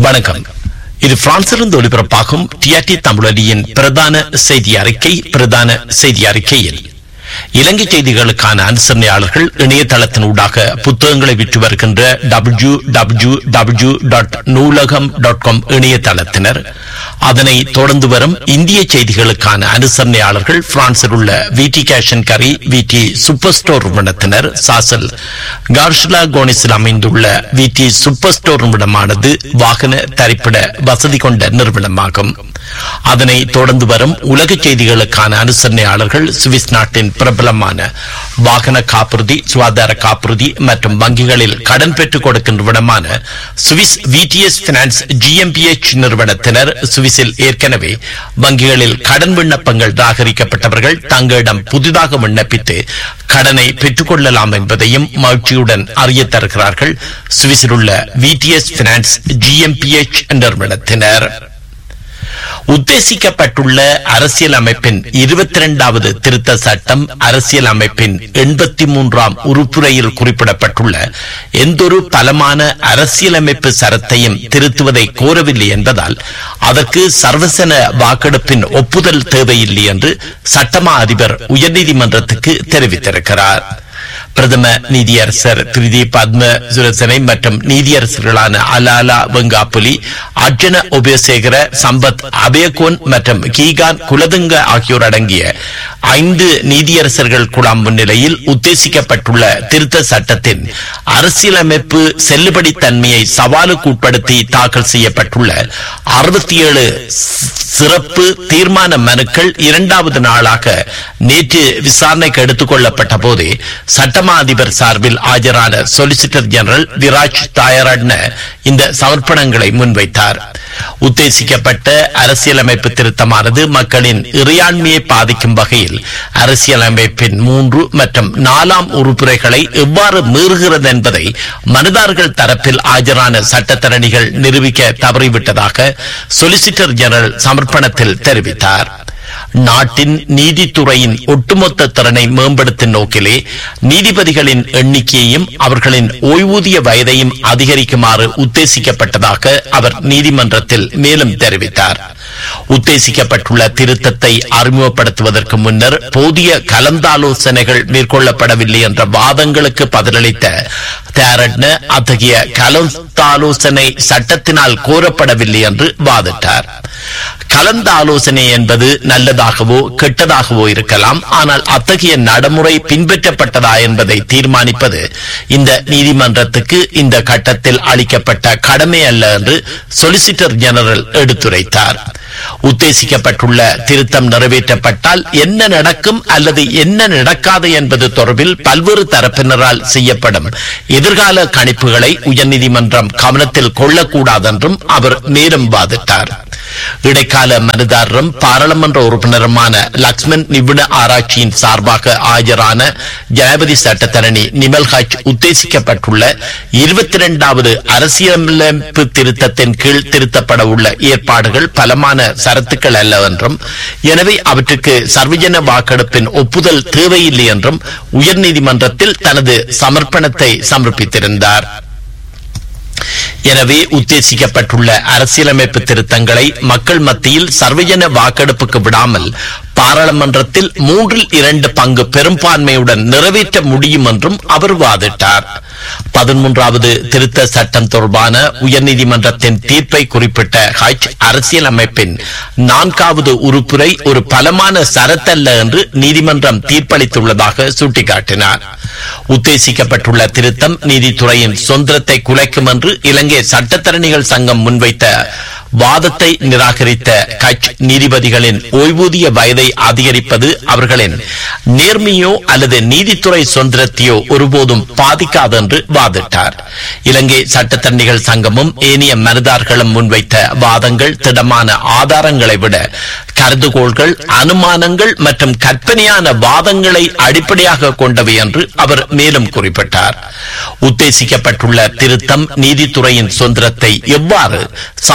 வணக்கம் இது பிரான்சிலிருந்து ஒலிபரப்பாகும் டிஆர்டி தமிழொலியின் பிரதான செய்தி அறிக்கை பிரதான செய்தி அறிக்கையில் இலங்கை செய்திகளுக்கான அனுசரணையாளர்கள் இணையதளத்தின் ஊடாக புத்தகங்களை விற்று வருகின்ற டபிள்யூ டபிள்யூ டபிள்யூ டாட் நூலகம் டாட் காம் இணையதளத்தினர் அதனை தொடர்ந்து வரும் இந்திய செய்திகளுக்கான அனுசரணையாளர்கள் பிரான்சில் உள்ள விடி கேஷன் கரி விடி சூப்பர் ஸ்டோர் நிறுவனத்தினர் சாசல் கார்ஷிலா கோனிஸில் அமைந்துள்ள விடி சூப்பர் ஸ்டோர் நிறுவனமானது வாகன தரிப்பிட வசதி கொண்ட நிறுவனமாகும் அதனை தொடர்ந்து வரும் உலக செய்திகளுக்கான அனுசரணையாளர்கள் சுவிஸ் நாட்டின் பிரபலமான வாகன காப்புறுதி சுகாதார காப்புறுதி மற்றும் வங்கிகளில் கடன் பெற்றுக் கொடுக்கும் நிறுவனமான சுவிஸ் விடிஎஸ் பினான்ஸ் ஜிஎம்பிஎச் நிறுவனத்தினர் சுவிஸில் ஏற்கனவே வங்கிகளில் கடன் விண்ணப்பங்கள் நிராகரிக்கப்பட்டவர்கள் தங்களிடம் புதிதாக விண்ணப்பித்து கடனை பெற்றுக்கொள்ளலாம் என்பதையும் மகிழ்ச்சியுடன் அறிய தருகிறார்கள் சுவிஸில் உள்ள விடிஎஸ் பினான்ஸ் ஜிஎம்பிஎச் நிறுவனத்தினர் உத்தேசிக்கப்பட்டுள்ள அரசியல் அமைப்பின் இருபத்தி இரண்டாவது திருத்த சட்டம் அரசியல் அமைப்பின் எண்பத்தி மூன்றாம் உறுப்புரையில் குறிப்பிடப்பட்டுள்ள எந்தொரு பலமான அரசியலமைப்பு சரத்தையும் திருத்துவதை கோரவில்லை என்பதால் அதற்கு சர்வசன வாக்கெடுப்பின் ஒப்புதல் தேவையில்லை என்று சட்டமா அதிபர் உயர்நீதிமன்றத்துக்கு தெரிவித்திருக்கிறார் பிரதம நீதியரசர் பிரிதி பத்ம சுரசனை மற்றும் நீதியரசர்களான அலாலா வெங்காப்புலி அர்ஜுன உபயசேகர சம்பத் அபயகோன் மற்றும் கீகான் குலதுங்க ஆகியோர் அடங்கிய ஐந்து நீதியரசர்கள் குழாம் முன்னிலையில் உத்தேசிக்கப்பட்டுள்ள திருத்த சட்டத்தின் அரசியலமைப்பு செல்லுபடி தன்மையை சவாலுக்கு உட்படுத்தி தாக்கல் செய்யப்பட்டுள்ள அறுபத்தி ஏழு சிறப்பு தீர்மான மனுக்கள் இரண்டாவது நாளாக நேற்று விசாரணைக்கு எடுத்துக் கொள்ளப்பட்ட போதே சட்டமா அதிபர் சார்பில் ஆஜரான சொலிசிட்டர் ஜெனரல் விராஜ் தாயரட்ன இந்த சமர்ப்பணங்களை முன்வைத்தார் உத்தேசிக்கப்பட்ட அரசியலமைப்பு திருத்தமானது மக்களின் இறையாண்மையை பாதிக்கும் வகையில் அரசியலமைப்பின் மூன்று மற்றும் நாலாம் உறுப்புரைகளை எவ்வாறு மீறுகிறது என்பதை மனுதார்கள் தரப்பில் ஆஜரான சட்டத்தரணிகள் நிரூபிக்க தவறிவிட்டதாக சொலிசிட்டர் ஜெனரல் சமர்ப்பணத்தில் தெரிவித்தார் நாட்டின் நீதித்துறையின் ஒட்டுமொத்த திறனை மேம்படுத்தும் நோக்கிலே நீதிபதிகளின் எண்ணிக்கையையும் அவர்களின் ஓய்வூதிய வயதையும் அதிகரிக்குமாறு உத்தேசிக்கப்பட்டதாக அவர் நீதிமன்றத்தில் மேலும் தெரிவித்தார் உத்தேசிக்கப்பட்டுள்ள திருத்தத்தை அறிமுகப்படுத்துவதற்கு முன்னர் போதிய கலந்தாலோசனைகள் மேற்கொள்ளப்படவில்லை என்ற வாதங்களுக்கு பதிலளித்த தேரட்ன அத்தகைய கலந்தாலோசனை சட்டத்தினால் கோரப்படவில்லை என்று வாதிட்டார் கலந்த ஆலோசனை என்பது நல்லதாகவோ கெட்டதாகவோ இருக்கலாம் ஆனால் அத்தகைய நடைமுறை பின்பற்றப்பட்டதா என்பதை தீர்மானிப்பது இந்த நீதிமன்றத்துக்கு இந்த கட்டத்தில் அளிக்கப்பட்ட கடமை அல்ல என்று சொலிசிட்டர் ஜெனரல் எடுத்துரைத்தார் உத்தேசிக்கப்பட்டுள்ள திருத்தம் நிறைவேற்றப்பட்டால் என்ன நடக்கும் அல்லது என்ன நடக்காது என்பது தொடர்பில் பல்வேறு தரப்பினரால் செய்யப்படும் எதிர்கால கணிப்புகளை உயர்நீதிமன்றம் கவனத்தில் கொள்ளக்கூடாதென்றும் அவர் மேலும் வாதிட்டார் இடைக்கால மனுதாரரும் பாராளுமன்ற உறுப்பினருமான லக்ஷ்மன் நிபுண ஆராய்ச்சியின் சார்பாக ஆஜரான ஜனாபதி சட்டத்தரணி நிமல் ஹஜ் உத்தேசிக்கப்பட்டுள்ள இருபத்தி இரண்டாவது அரசியலமைப்பு திருத்தத்தின் கீழ் திருத்தப்பட உள்ள ஏற்பாடுகள் பலமான சரத்துக்கள் அல்ல என்றும் எனவே அவற்றுக்கு சர்வஜன வாக்கெடுப்பின் ஒப்புதல் தேவையில்லை என்றும் உயர்நீதிமன்றத்தில் தனது சமர்ப்பணத்தை சமர்ப்பித்திருந்தார் எனவே உத்தேசிக்கப்பட்டுள்ள அரசியலமைப்பு திருத்தங்களை மக்கள் மத்தியில் சர்வஜன வாக்கெடுப்புக்கு விடாமல் பாராளுமன்றத்தில் மூன்றில் இரண்டு பங்கு பெரும்பான்மையுடன் நிறைவேற்ற முடியும் என்றும் அவர் வாதிட்டார் பதிமூன்றாவது திருத்த சட்டம் தொடர்பான உயர்நீதிமன்றத்தின் தீர்ப்பை குறிப்பிட்ட ஹஜ் அரசியலமைப்பின் நான்காவது உறுப்புரை ஒரு பலமான சரத்தல்ல என்று நீதிமன்றம் தீர்ப்பளித்துள்ளதாக சுட்டிக்காட்டினார் உத்தேசிக்கப்பட்டுள்ள திருத்தம் நீதித்துறையின் சொந்தத்தை குலைக்கும் என்று இலங்கை சட்டத்தரணிகள் சங்கம் முன்வைத்த வாதத்தை நிராகரித்த கட்ச் நீதிபதிகளின் ஓய்வூதிய வயதை அதிகரிப்பது அவர்களின் நேர்மையோ அல்லது நீதித்துறை சுதந்திரத்தையோ ஒருபோதும் பாதிக்காது என்று வாதிட்டார் இலங்கை சட்டத்தரணிகள் சங்கமும் ஏனைய மனுதார்களும் முன்வைத்த வாதங்கள் திடமான ஆதாரங்களை விட கருதுகோள்கள் அனுமானங்கள் மற்றும் கற்பனையான வாதங்களை அடிப்படையாக கொண்டவை என்று அவர் மேலும் குறிப்பிட்டார் உத்தேசிக்கப்பட்டுள்ள திருத்தம் நீதித்துறையின் சுதந்திரத்தை எவ்வாறு சாதகமற்ற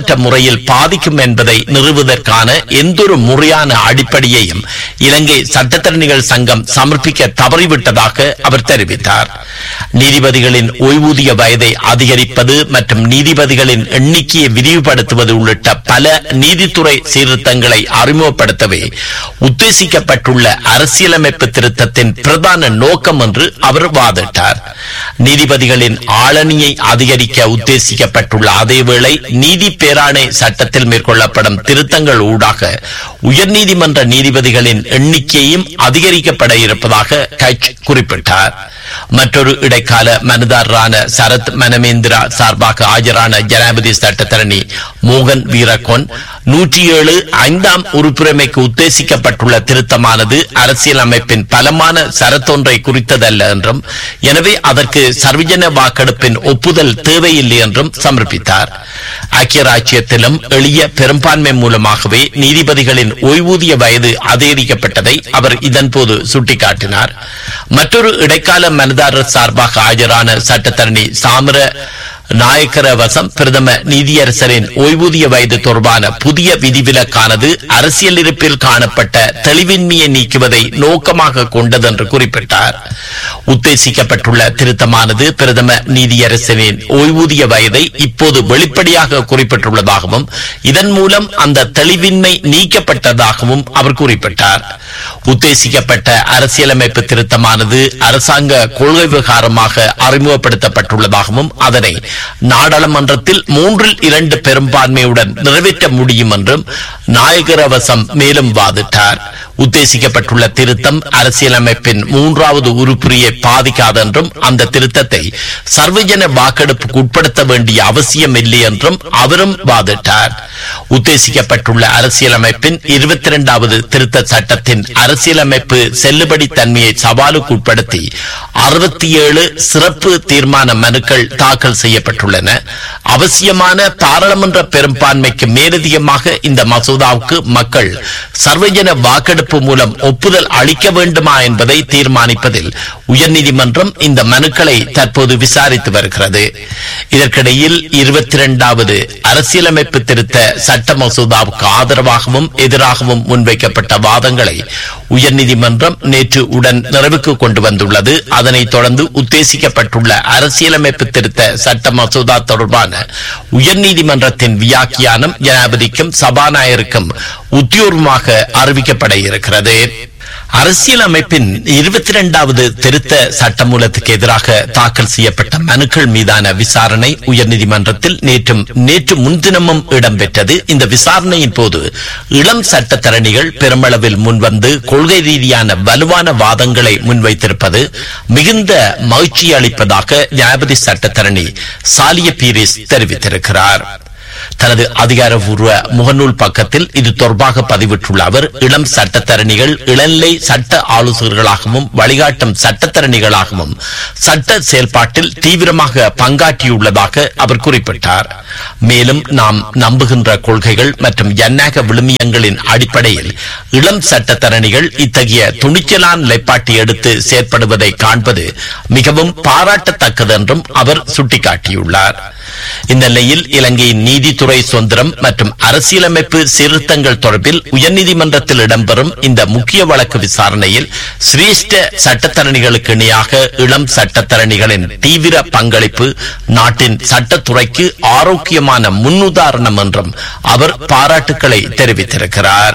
சட்டமற்ற முறையில் பாதிக்கும் என்பதை நிறுவுவதற்கான எந்தொரு முறையான அடிப்படையையும் இலங்கை சட்டத்தரணிகள் சங்கம் சமர்ப்பிக்க தவறிவிட்டதாக அவர் தெரிவித்தார் நீதிபதிகளின் ஓய்வூதிய வயதை அதிகரிப்பது மற்றும் நீதிபதிகளின் எண்ணிக்கையை விரிவுபடுத்துவது உள்ளிட்ட பல நீதித்துறை சீர்திருத்தங்களை அறிமுகப்படுத்தவே உத்தேசிக்கப்பட்டுள்ள அரசியலமைப்பு திருத்தத்தின் பிரதான நோக்கம் என்று அவர் வாதிட்டார் நீதிபதிகளின் ஆளணியை அதிகரிக்க உத்தேசிக்கப்பட்டுள்ள அதேவேளை நீதி பேராணை சட்டத்தில் மேற்கொள்ளப்படும் திருத்தங்கள் ஊடாக உயர்நீதிமன்ற நீதிபதிகளின் எண்ணிக்கையும் அதிகரிக்கப்பட இருப்பதாக கட்ச் குறிப்பிட்டார் மற்றொரு இடைக்கால மனுதாரரான சரத் மனமேந்திரா சார்பாக ஆஜரான ஜனாதிபதி சட்டத்தரணி மோகன் வீரகொன் நூற்றி ஏழு ஐந்தாம் உறுப்புரிமைக்கு உத்தேசிக்கப்பட்டுள்ள திருத்தமானது அரசியல் அமைப்பின் பலமான சரத்தொன்றை குறித்ததல்ல என்றும் எனவே அதற்கு சர்வஜன வாக்கெடுப்பின் ஒப்புதல் தேவையில்லை என்றும் சமர்ப்பித்தார் ஐக்கிய ராஜ்யத்திலும் எளிய பெரும்பான்மை மூலமாகவே நீதிபதிகளின் ஓய்வூதிய வயது அதிகரிக்கப்பட்டதை அவர் இதன்போது சுட்டிக்காட்டினார் மற்றொரு இடைக்கால மனுதாரர் சார்பாக ஆஜரான சட்டத்தரணி சாமர நாயக்கர வசம் பிரதம நீதியரசரின் ஓய்வூதிய வயது தொடர்பான புதிய விதிவிலக்கானது அரசியல் இருப்பில் காணப்பட்ட தெளிவின்மையை நீக்குவதை நோக்கமாக கொண்டது என்று குறிப்பிட்டார் உத்தேசிக்கப்பட்டுள்ள திருத்தமானது பிரதம நீதியரசரின் ஓய்வூதிய வயதை இப்போது வெளிப்படையாக குறிப்பிட்டுள்ளதாகவும் இதன் மூலம் அந்த தெளிவின்மை நீக்கப்பட்டதாகவும் அவர் குறிப்பிட்டார் உத்தேசிக்கப்பட்ட அரசியலமைப்பு திருத்தமானது அரசாங்க கொள்கை விவகாரமாக அறிமுகப்படுத்தப்பட்டுள்ளதாகவும் அதனை நாடாளுமன்றத்தில் மூன்றில் இரண்டு பெரும்பான்மையுடன் நிறைவேற்ற முடியும் என்றும் நாயகரவசம் மேலும் வாதிட்டார் உத்தேசிக்கப்பட்டுள்ள திருத்தம் அரசியலமைப்பின் மூன்றாவது உறுப்புரியை பாதிக்காது என்றும் அந்த திருத்தத்தை சர்வஜன வாக்கெடுப்புக்கு உட்படுத்த வேண்டிய அவசியம் இல்லை என்றும் அவரும் வாதிட்டார் உத்தேசிக்கப்பட்டுள்ள அரசியலமைப்பின் இருபத்தி இரண்டாவது திருத்த சட்டத்தின் அரசியலமைப்பு செல்லுபடி தன்மையை சவாலுக்கு உட்படுத்தி அறுபத்தி ஏழு சிறப்பு தீர்மான மனுக்கள் தாக்கல் செய்யப்பட்டுள்ளன அவசியமான பாராளுமன்ற பெரும்பான்மைக்கு மேலதிகமாக இந்த மசோதாவுக்கு மக்கள் சர்வஜன வாக்கெடுப்பு மூலம் ஒப்புதல் அளிக்க வேண்டுமா என்பதை தீர்மானிப்பதில் உயர்நீதிமன்றம் இந்த மனுக்களை தற்போது விசாரித்து வருகிறது இதற்கிடையில் இருபத்தி இரண்டாவது அரசியலமைப்பு திருத்த சட்ட மசோதாவுக்கு ஆதரவாகவும் எதிராகவும் முன்வைக்கப்பட்ட வாதங்களை உயர்நீதிமன்றம் நேற்று உடன் நிறைவுக்கு கொண்டு வந்துள்ளது அதனைத் தொடர்ந்து உத்தேசிக்கப்பட்டுள்ள அரசியலமைப்பு திருத்த சட்ட மசோதா தொடர்பான உயர்நீதிமன்றத்தின் வியாக்கியானம் ஜனாதிபதிக்கும் சபாநாயகருக்கும் உத்தியோகமாக அறிவிக்கப்பட இருக்கிறது அரசியல் அமைப்பின் இருபத்தி இரண்டாவது திருத்த சட்டமூலத்துக்கு எதிராக தாக்கல் செய்யப்பட்ட மனுக்கள் மீதான விசாரணை உயர்நீதிமன்றத்தில் நேற்றும் நேற்று முன்தினமும் இடம்பெற்றது இந்த விசாரணையின் போது இளம் சட்டத்தரணிகள் பெருமளவில் முன்வந்து கொள்கை ரீதியான வலுவான வாதங்களை முன்வைத்திருப்பது மிகுந்த மகிழ்ச்சி அளிப்பதாக நியாயபதி சட்டத்தரணி சாலிய பீரிஸ் தெரிவித்திருக்கிறார் தனது அதிகாரப்பூர்வ முகநூல் பக்கத்தில் இது தொடர்பாக பதிவிட்டுள்ள அவர் இளம் சட்டத்தரணிகள் இளநிலை சட்ட ஆலோசகர்களாகவும் வழிகாட்டும் சட்டத்தரணிகளாகவும் சட்ட செயல்பாட்டில் தீவிரமாக பங்காற்றியுள்ளதாக அவர் குறிப்பிட்டார் மேலும் நாம் நம்புகின்ற கொள்கைகள் மற்றும் ஜனநாயக விழுமியங்களின் அடிப்படையில் இளம் சட்டத்தரணிகள் இத்தகைய துணிச்சலான நிலைப்பாட்டை எடுத்து செயற்படுவதை காண்பது மிகவும் பாராட்டத்தக்கது என்றும் அவர் சுட்டிக்காட்டியுள்ளார் இந்த நிலையில் இலங்கையின் நீதித்துறை சுதந்திரம் மற்றும் அரசியலமைப்பு சீர்திருத்தங்கள் தொடர்பில் உயர்நீதிமன்றத்தில் இடம்பெறும் இந்த முக்கிய வழக்கு விசாரணையில் சிரேஷ்ட சட்டத்தரணிகளுக்கு இணையாக இளம் சட்டத்தரணிகளின் தீவிர பங்களிப்பு நாட்டின் சட்டத்துறைக்கு ஆரோக்கியமான முன்னுதாரணம் என்றும் அவர் பாராட்டுக்களை தெரிவித்திருக்கிறார்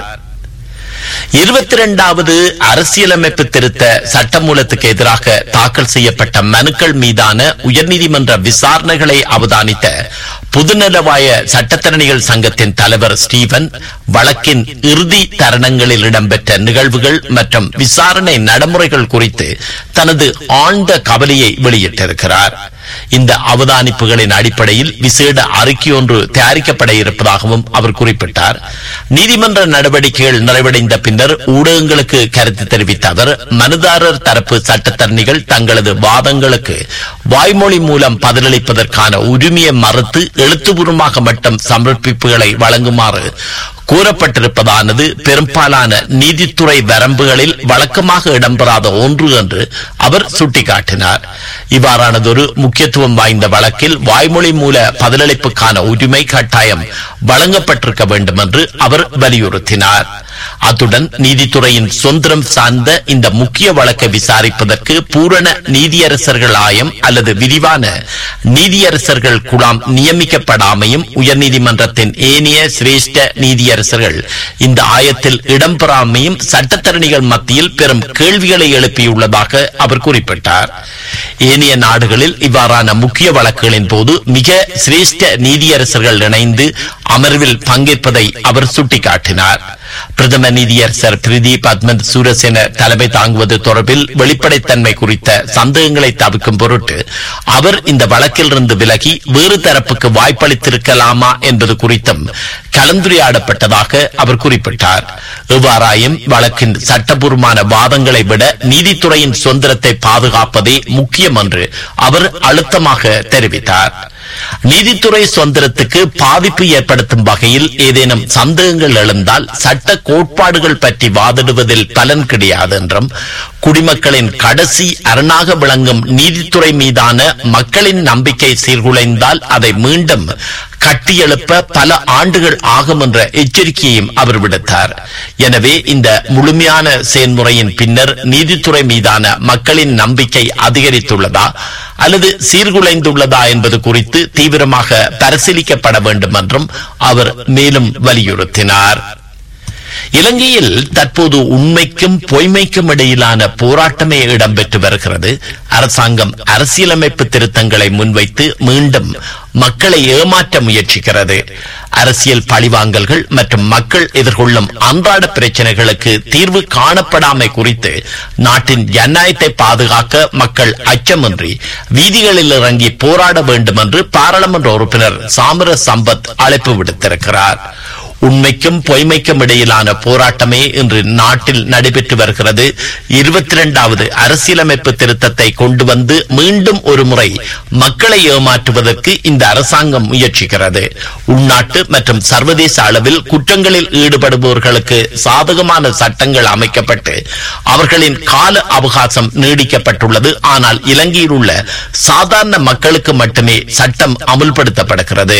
இருபத்தி இரண்டாவது அரசியலமைப்பு திருத்த சட்டமூலத்துக்கு எதிராக தாக்கல் செய்யப்பட்ட மனுக்கள் மீதான உயர்நீதிமன்ற விசாரணைகளை அவதானித்த புதுநலவாய சட்டத்தரணிகள் சங்கத்தின் தலைவர் ஸ்டீவன் வழக்கின் இறுதி தருணங்களில் இடம்பெற்ற நிகழ்வுகள் மற்றும் விசாரணை நடைமுறைகள் குறித்து தனது ஆழ்ந்த கவலையை வெளியிட்டிருக்கிறார் இந்த அவதானிப்புகளின் அடிப்படையில் விசேட அறிக்கை ஒன்று தயாரிக்கப்பட இருப்பதாகவும் அவர் குறிப்பிட்டார் நீதிமன்ற நடவடிக்கைகள் நிறைவடைந்த பின்னர் ஊடகங்களுக்கு கருத்து தெரிவித்த அவர் மனுதாரர் தரப்பு சட்டத்தரணிகள் தங்களது வாதங்களுக்கு வாய்மொழி மூலம் பதிலளிப்பதற்கான உரிமையை மறுத்து எழுத்துப்பூர்வமாக மட்டும் சமர்ப்பிப்புகளை வழங்குமாறு கூறப்பட்டிருப்பதானது பெரும்பாலான நீதித்துறை வரம்புகளில் வழக்கமாக இடம்பெறாத ஒன்று என்று அவர் சுட்டிக்காட்டினார் இவ்வாறானதொரு முக்கியத்துவம் வாய்ந்த வழக்கில் வாய்மொழி மூல பதிலளிப்புக்கான உரிமை கட்டாயம் வழங்கப்பட்டிருக்க வேண்டும் என்று அவர் வலியுறுத்தினார் அத்துடன் நீதித்துறையின் சுதந்திரம் சார்ந்த இந்த முக்கிய வழக்கை விசாரிப்பதற்கு பூரண நீதியரசர்கள் ஆயம் அல்லது விரிவான நீதியரசர்கள் குழாம் நியமிக்கப்படாமையும் உயர்நீதிமன்றத்தின் ஏனைய சிரேஷ்ட நீதியரசர்கள் இந்த ஆயத்தில் இடம்பெறாமையும் சட்டத்தரணிகள் மத்தியில் பெரும் கேள்விகளை எழுப்பியுள்ளதாக அவர் குறிப்பிட்டார் ஏனைய நாடுகளில் இவ்வாறான முக்கிய வழக்குகளின் போது மிக சிரேஷ்ட நீதியரசர்கள் இணைந்து அமர்வில் பங்கேற்பதை அவர் சுட்டிக்காட்டினார் பிரதம நீதியரசர் பிரிதி பத்மந்த் சூரசேன தலைமை தாங்குவது தொடர்பில் வெளிப்படைத்தன்மை குறித்த சந்தேகங்களை தவிர்க்கும் பொருட்டு அவர் இந்த வழக்கிலிருந்து விலகி வேறு தரப்புக்கு வாய்ப்பளித்திருக்கலாமா என்பது குறித்தும் கலந்துரையாடப்பட்டதாக அவர் குறிப்பிட்டார் எவ்வாறாயும் வழக்கின் சட்டபூர்வமான வாதங்களை விட நீதித்துறையின் சுதந்திரத்தை பாதுகாப்பதே முக்கியம் என்று அவர் அழுத்தமாக தெரிவித்தார் நீதித்துறை சுதந்திரத்துக்கு பாதிப்பு ஏற்படுத்தும் வகையில் ஏதேனும் சந்தேகங்கள் எழுந்தால் சட்ட கோட்பாடுகள் பற்றி வாதிடுவதில் பலன் கிடையாது என்றும் குடிமக்களின் கடைசி அரணாக விளங்கும் நீதித்துறை மீதான மக்களின் நம்பிக்கை சீர்குலைந்தால் அதை மீண்டும் கட்டியெழுப்ப பல ஆண்டுகள் ஆகும் என்ற எச்சரிக்கையையும் அவர் விடுத்தார் எனவே இந்த முழுமையான செயல்முறையின் பின்னர் நீதித்துறை மீதான மக்களின் நம்பிக்கை அதிகரித்துள்ளதா அல்லது சீர்குலைந்துள்ளதா என்பது குறித்து தீவிரமாக பரிசீலிக்கப்பட வேண்டும் என்றும் அவர் மேலும் வலியுறுத்தினார் இலங்கையில் தற்போது உண்மைக்கும் பொய்மைக்கும் இடையிலான போராட்டமே இடம்பெற்று வருகிறது அரசாங்கம் அரசியலமைப்பு திருத்தங்களை முன்வைத்து மீண்டும் மக்களை ஏமாற்ற முயற்சிக்கிறது அரசியல் பழிவாங்கல்கள் மற்றும் மக்கள் எதிர்கொள்ளும் அன்றாட பிரச்சனைகளுக்கு தீர்வு காணப்படாமை குறித்து நாட்டின் ஜனநாயகத்தை பாதுகாக்க மக்கள் அச்சமின்றி வீதிகளில் இறங்கி போராட வேண்டும் என்று பாராளுமன்ற உறுப்பினர் சாமர சம்பத் அழைப்பு விடுத்திருக்கிறார் உண்மைக்கும் பொய்மைக்கும் இடையிலான போராட்டமே இன்று நாட்டில் நடைபெற்று வருகிறது இருபத்தி இரண்டாவது அரசியலமைப்பு திருத்தத்தை கொண்டு வந்து மீண்டும் ஒரு முறை மக்களை ஏமாற்றுவதற்கு இந்த அரசாங்கம் முயற்சிக்கிறது உள்நாட்டு மற்றும் சர்வதேச அளவில் குற்றங்களில் ஈடுபடுபவர்களுக்கு சாதகமான சட்டங்கள் அமைக்கப்பட்டு அவர்களின் கால அவகாசம் நீடிக்கப்பட்டுள்ளது ஆனால் இலங்கையில் உள்ள சாதாரண மக்களுக்கு மட்டுமே சட்டம் அமுல்படுத்தப்படுகிறது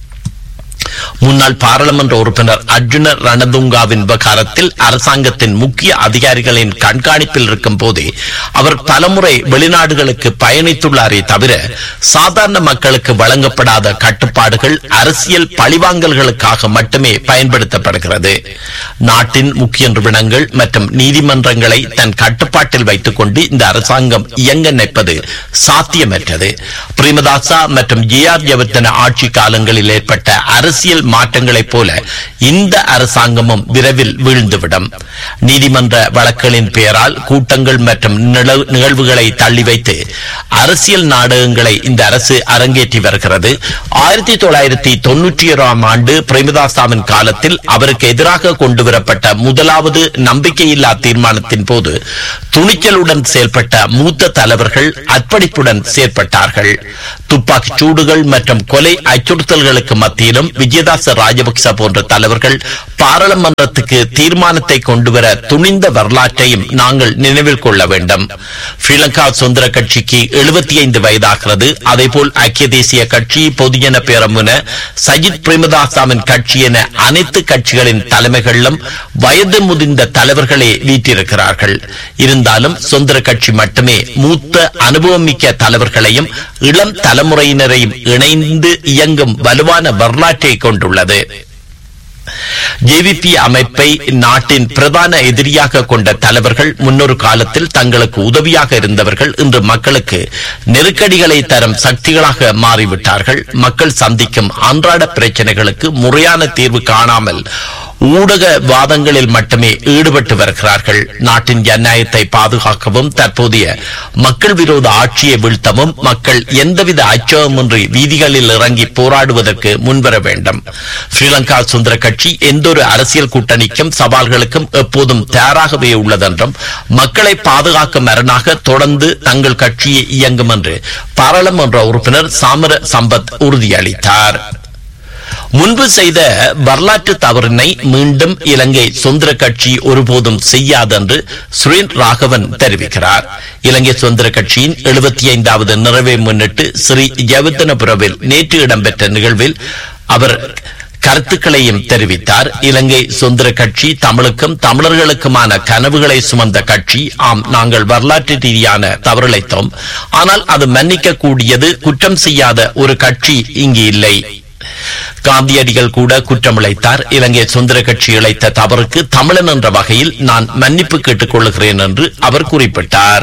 முன்னாள் பாராளுமன்ற உறுப்பினர் அர்ஜுன ரணதுங்காவின் விவகாரத்தில் அரசாங்கத்தின் முக்கிய அதிகாரிகளின் கண்காணிப்பில் இருக்கும் போதே அவர் பலமுறை வெளிநாடுகளுக்கு பயணித்துள்ளாரே தவிர சாதாரண மக்களுக்கு வழங்கப்படாத கட்டுப்பாடுகள் அரசியல் பழிவாங்கல்களுக்காக மட்டுமே பயன்படுத்தப்படுகிறது நாட்டின் முக்கிய நிறுவனங்கள் மற்றும் நீதிமன்றங்களை தன் கட்டுப்பாட்டில் வைத்துக் கொண்டு இந்த அரசாங்கம் இயங்க நினைப்பது சாத்தியமற்றது பிரேமதாசா மற்றும் ஜே ஆர் ஜெயவர்தன ஆட்சி காலங்களில் ஏற்பட்ட அரசியல் மாற்றங்களைப் போல இந்த அரசாங்கமும் விரைவில் வீழ்ந்துவிடும் நீதிமன்ற வழக்குகளின் பெயரால் கூட்டங்கள் மற்றும் நில- நிகழ்வுகளை தள்ளி வைத்து அரசியல் நாடகங்களை இந்த அரசு அரங்கேற்றி வருகிறது ஆயிரத்தி தொள்ளாயிரத்தி தொன்னூற்றி ஓராம் ஆண்டு பிரேமதாசாவின் காலத்தில் அவருக்கு எதிராக கொண்டுவரப்பட்ட முதலாவது நம்பிக்கையில்லா தீர்மானத்தின் போது துணிச்சலுடன் செயல்பட்ட மூத்த தலைவர்கள் அர்ப்பணிப்புடன் செயற்பட்டார்கள் துப்பாக்கிச் சூடுகள் மற்றும் கொலை அச்சுறுத்தல்களுக்கு மத்தியிலும் விஜயதாச ராஜபக்ச போன்ற தலைவர்கள் பாராளுமன்றத்துக்கு தீர்மானத்தை கொண்டுவர துணிந்த வரலாற்றையும் நாங்கள் நினைவில் கொள்ள வேண்டும் ஸ்ரீலங்கா சுதந்திர கட்சிக்கு எழுபத்தி ஐந்து வயதாகிறது அதேபோல் ஐக்கிய தேசிய கட்சி பொதுஜன பேரமுன சஜித் பிரேமதாசாவின் கட்சி என அனைத்து கட்சிகளின் தலைமைகளிலும் வயது முதிர்ந்த தலைவர்களே வீற்றிருக்கிறார்கள் இருந்தாலும் சுதந்திர கட்சி மட்டுமே மூத்த அனுபவமிக்க தலைவர்களையும் இளம் தலைமுறையினரையும் இணைந்து இயங்கும் வலுவான வரலாற்றை கொண்டுள்ளது ஜேவிபி அமைப்பை நாட்டின் பிரதான எதிரியாக கொண்ட தலைவர்கள் முன்னொரு காலத்தில் தங்களுக்கு உதவியாக இருந்தவர்கள் இன்று மக்களுக்கு நெருக்கடிகளை தரும் சக்திகளாக மாறிவிட்டார்கள் மக்கள் சந்திக்கும் அன்றாட பிரச்சனைகளுக்கு முறையான தீர்வு காணாமல் ஊடக வாதங்களில் மட்டுமே ஈடுபட்டு வருகிறார்கள் நாட்டின் ஜனநாயகத்தை பாதுகாக்கவும் தற்போதைய மக்கள் விரோத ஆட்சியை வீழ்த்தவும் மக்கள் எந்தவித அச்சகமின்றி வீதிகளில் இறங்கி போராடுவதற்கு முன்வர வேண்டும் ஸ்ரீலங்கா சுதந்திர கட்சி எந்தொரு அரசியல் கூட்டணிக்கும் சவால்களுக்கும் எப்போதும் தயாராகவே உள்ளதென்றும் மக்களை பாதுகாக்கும் அரணாக தொடர்ந்து தங்கள் கட்சியை இயங்கும் என்று பாராளுமன்ற உறுப்பினர் சாமர சம்பத் உறுதியளித்தார் முன்பு செய்த வரலாற்று தவறினை மீண்டும் இலங்கை சுதந்திர கட்சி ஒருபோதும் செய்யாது என்று சுரேன் ராகவன் தெரிவிக்கிறார் இலங்கை சுதந்திர கட்சியின் எழுபத்தி ஐந்தாவது நிறைவை முன்னிட்டு ஸ்ரீ ஜெயவர்தனபுரவில் நேற்று இடம்பெற்ற நிகழ்வில் அவர் கருத்துக்களையும் தெரிவித்தார் இலங்கை சுதந்திர கட்சி தமிழுக்கும் தமிழர்களுக்குமான கனவுகளை சுமந்த கட்சி ஆம் நாங்கள் வரலாற்று ரீதியான தவறிழைத்தோம் ஆனால் அது மன்னிக்க கூடியது குற்றம் செய்யாத ஒரு கட்சி இங்கு இல்லை காந்தியடிகள் கூட குற்றமிழைத்தார் இலங்கை சுதந்திர கட்சி இழைத்த தவறுக்கு தமிழன் என்ற வகையில் நான் மன்னிப்பு கேட்டுக் கொள்கிறேன் என்று அவர் குறிப்பிட்டார்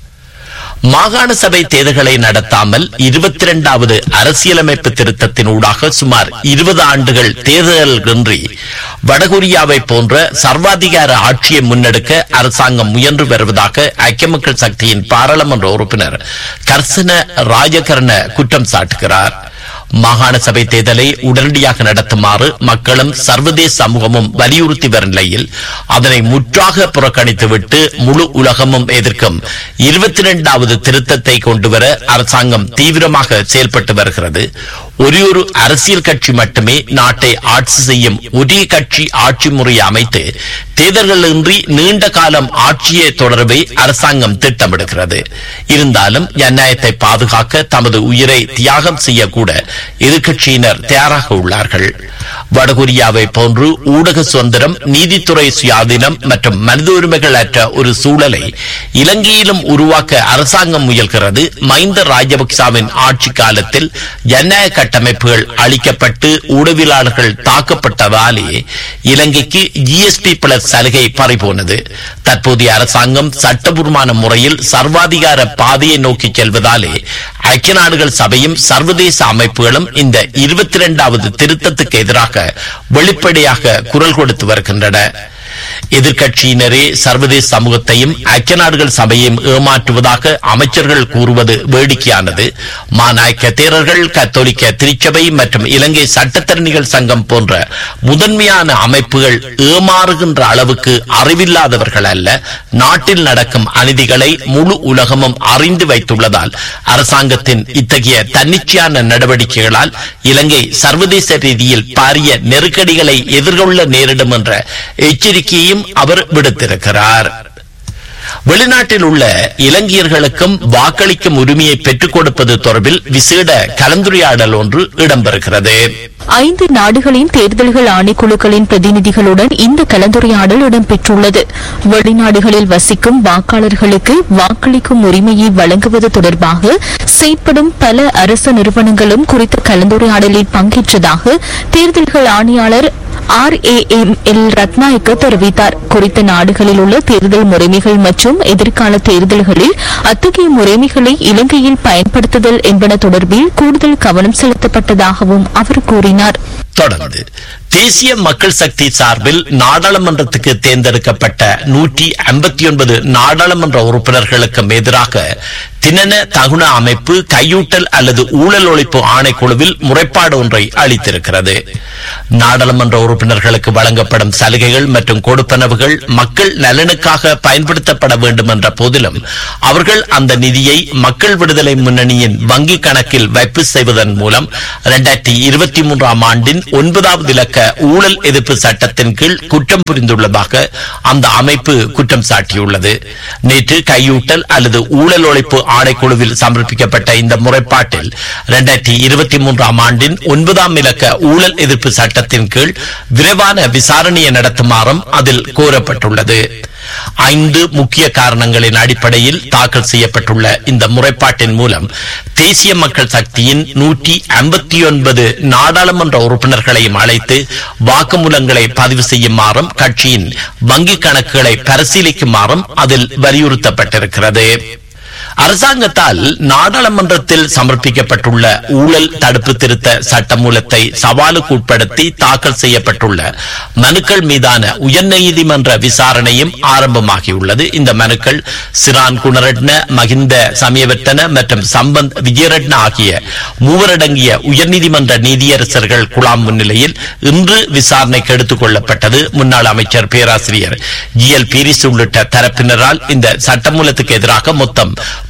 மாகாண சபை தேர்தல்களை நடத்தாமல் இருபத்தி இரண்டாவது அரசியலமைப்பு திருத்தத்தின் ஊடாக சுமார் இருபது ஆண்டுகள் தேர்தல்களின்றி வடகொரியாவை போன்ற சர்வாதிகார ஆட்சியை முன்னெடுக்க அரசாங்கம் முயன்று வருவதாக ஐக்கிய மக்கள் சக்தியின் பாராளுமன்ற உறுப்பினர் கர்சன ராஜகரண குற்றம் சாட்டுகிறார் மாகாண சபை தேர்தலை உடனடியாக நடத்துமாறு மக்களும் சர்வதேச சமூகமும் வலியுறுத்தி வரும் நிலையில் அதனை முற்றாக புறக்கணித்துவிட்டு முழு உலகமும் எதிர்க்கும் இருபத்தி இரண்டாவது திருத்தத்தை கொண்டுவர அரசாங்கம் தீவிரமாக செயல்பட்டு வருகிறது ஒரே ஒரு அரசியல் கட்சி மட்டுமே நாட்டை ஆட்சி செய்யும் ஒரே கட்சி ஆட்சி முறையை அமைத்து தேர்தல்களின்றி நீண்ட காலம் ஆட்சியை தொடரவே அரசாங்கம் திட்டமிடுகிறது இருந்தாலும் ஜனநாயகத்தை பாதுகாக்க தமது உயிரை தியாகம் செய்யக்கூட எதிர்க்கட்சியினர் தயாராக உள்ளார்கள் வடகொரியாவை போன்று ஊடக சுதந்திரம் நீதித்துறை சுயாதீனம் மற்றும் மனித உரிமைகள் அற்ற ஒரு சூழலை இலங்கையிலும் உருவாக்க அரசாங்கம் முயல்கிறது மஹிந்த ராஜபக்சாவின் ஆட்சி காலத்தில் ஜனநாயக கட்டமைப்புகள் அளிக்கப்பட்டு ஊடகவியலாளர்கள் தாக்கப்பட்டதாலே இலங்கைக்கு ஜிஎஸ்டி பிளஸ் சலுகை பறிபோனது தற்போதைய அரசாங்கம் சட்டபூர்வமான முறையில் சர்வாதிகார பாதையை நோக்கி செல்வதாலே ஐக்கிய நாடுகள் சபையும் சர்வதேச அமைப்புகளும் இந்த இருபத்தி இரண்டாவது திருத்தத்துக்கு எதிராக வெளிப்படையாக குரல் கொடுத்து வருகின்றன எதிர்க்கட்சியினரே சர்வதேச சமூகத்தையும் ஐக்கிய நாடுகள் சபையையும் ஏமாற்றுவதாக அமைச்சர்கள் கூறுவது வேடிக்கையானது மாநாயக்க தேரர்கள் கத்தோலிக்க திருச்சபை மற்றும் இலங்கை சட்டத்தரணிகள் சங்கம் போன்ற முதன்மையான அமைப்புகள் ஏமாறுகின்ற அளவுக்கு அறிவில்லாதவர்கள் அல்ல நாட்டில் நடக்கும் அநீதிகளை முழு உலகமும் அறிந்து வைத்துள்ளதால் அரசாங்கத்தின் இத்தகைய தன்னிச்சையான நடவடிக்கைகளால் இலங்கை சர்வதேச ரீதியில் பாரிய நெருக்கடிகளை எதிர்கொள்ள நேரிடும் என்ற எச்சரிக்கையையும் அவர் விடுத்திருக்கிறார் வெளிநாட்டில் உள்ள இலங்கையர்களுக்கும் வாக்களிக்கும் உரிமையை பெற்றுக் கொடுப்பது தொடர்பில் விசேட கலந்துரையாடல் ஒன்று இடம்பெறுகிறது ஐந்து நாடுகளின் தேர்தல்கள் ஆணைக்குழுக்களின் பிரதிநிதிகளுடன் இந்த கலந்துரையாடல் இடம்பெற்றுள்ளது வெளிநாடுகளில் வசிக்கும் வாக்காளர்களுக்கு வாக்களிக்கும் உரிமையை வழங்குவது தொடர்பாக செயற்படும் பல அரசு நிறுவனங்களும் குறித்த கலந்துரையாடலில் பங்கேற்றதாக தேர்தல்கள் ஆணையாளர் R A M L Ratnayake தெரிவித்தார் குறித்த நாடுகளில் உள்ள தேர்தல் முறைமைகள் மற்றும் எதிர்கால தேர்தல்களில் அத்தகைய முறைமைகளை இலங்கையில் பயன்படுத்துதல் என்பன தொடர்பில் கூடுதல் கவனம் செலுத்தப்பட்டதாகவும் அவர் கூறினார் தொடர்ந்து தேசிய மக்கள் சக்தி சார்பில் நாடாளுமன்றத்துக்கு தேர்ந்தெடுக்கப்பட்ட நூற்றி ஐம்பத்தி ஒன்பது நாடாளுமன்ற உறுப்பினர்களுக்கும் எதிராக தினன தகுன அமைப்பு கையூட்டல் அல்லது ஊழல் ஒழிப்பு ஆணைக்குழுவில் முறைப்பாடு ஒன்றை அளித்திருக்கிறது நாடாளுமன்ற உறுப்பினர்களுக்கு வழங்கப்படும் சலுகைகள் மற்றும் கொடுப்பனவுகள் மக்கள் நலனுக்காக பயன்படுத்தப்பட வேண்டும் என்ற போதிலும் அவர்கள் அந்த நிதியை மக்கள் விடுதலை முன்னணியின் வங்கி கணக்கில் வைப்பு செய்வதன் மூலம் இரண்டாயிரத்தி இருபத்தி மூன்றாம் ஆண்டின் ஒன்பதாவது இலக்க ஊழல் எதிர்ப்பு சட்டத்தின் கீழ் குற்றம் புரிந்துள்ளதாக அந்த அமைப்பு குற்றம் சாட்டியுள்ளது நேற்று கையூட்டல் அல்லது ஊழல் ஒழிப்பு ஆணைக்குழுவில் சமர்ப்பிக்கப்பட்ட இந்த முறைப்பாட்டில் இரண்டாயிரத்தி இருபத்தி மூன்றாம் ஆண்டின் ஒன்பதாம் இலக்க ஊழல் எதிர்ப்பு சட்டத்தின் கீழ் விரைவான விசாரணையை நடத்துமாறும் அதில் கோரப்பட்டுள்ளது ஐந்து முக்கிய காரணங்களின் அடிப்படையில் தாக்கல் செய்யப்பட்டுள்ள இந்த முறைப்பாட்டின் மூலம் தேசிய மக்கள் சக்தியின் நூற்றி ஐம்பத்தி ஒன்பது நாடாளுமன்ற உறுப்பினர்களையும் அழைத்து வாக்குமூலங்களை பதிவு செய்யுமாறும் கட்சியின் வங்கிக் கணக்குகளை பரிசீலிக்குமாறும் அதில் வலியுறுத்தப்பட்டிருக்கிறது அரசாங்கத்தால் நாடாளுமன்றத்தில் சமர்ப்பிக்கப்பட்டுள்ள ஊழல் தடுப்பு திருத்த சட்டமூலத்தை சவாலுக்கு உட்படுத்தி தாக்கல் செய்யப்பட்டுள்ள மனுக்கள் மீதான உயர்நீதிமன்ற விசாரணையும் ஆரம்பமாகியுள்ளது இந்த மனுக்கள் சிரான் குணரட்ன மகிந்த சமயவர்த்தன மற்றும் சம்பந்த் விஜயரட்ன ஆகிய மூவரடங்கிய உயர்நீதிமன்ற நீதியரசர்கள் குழாம் முன்னிலையில் இன்று விசாரணைக்கு எடுத்துக் கொள்ளப்பட்டது முன்னாள் அமைச்சர் பேராசிரியர் ஜி எல் பீரிஸ் உள்ளிட்ட தரப்பினரால் இந்த சட்டமூலத்துக்கு எதிராக மொத்தம்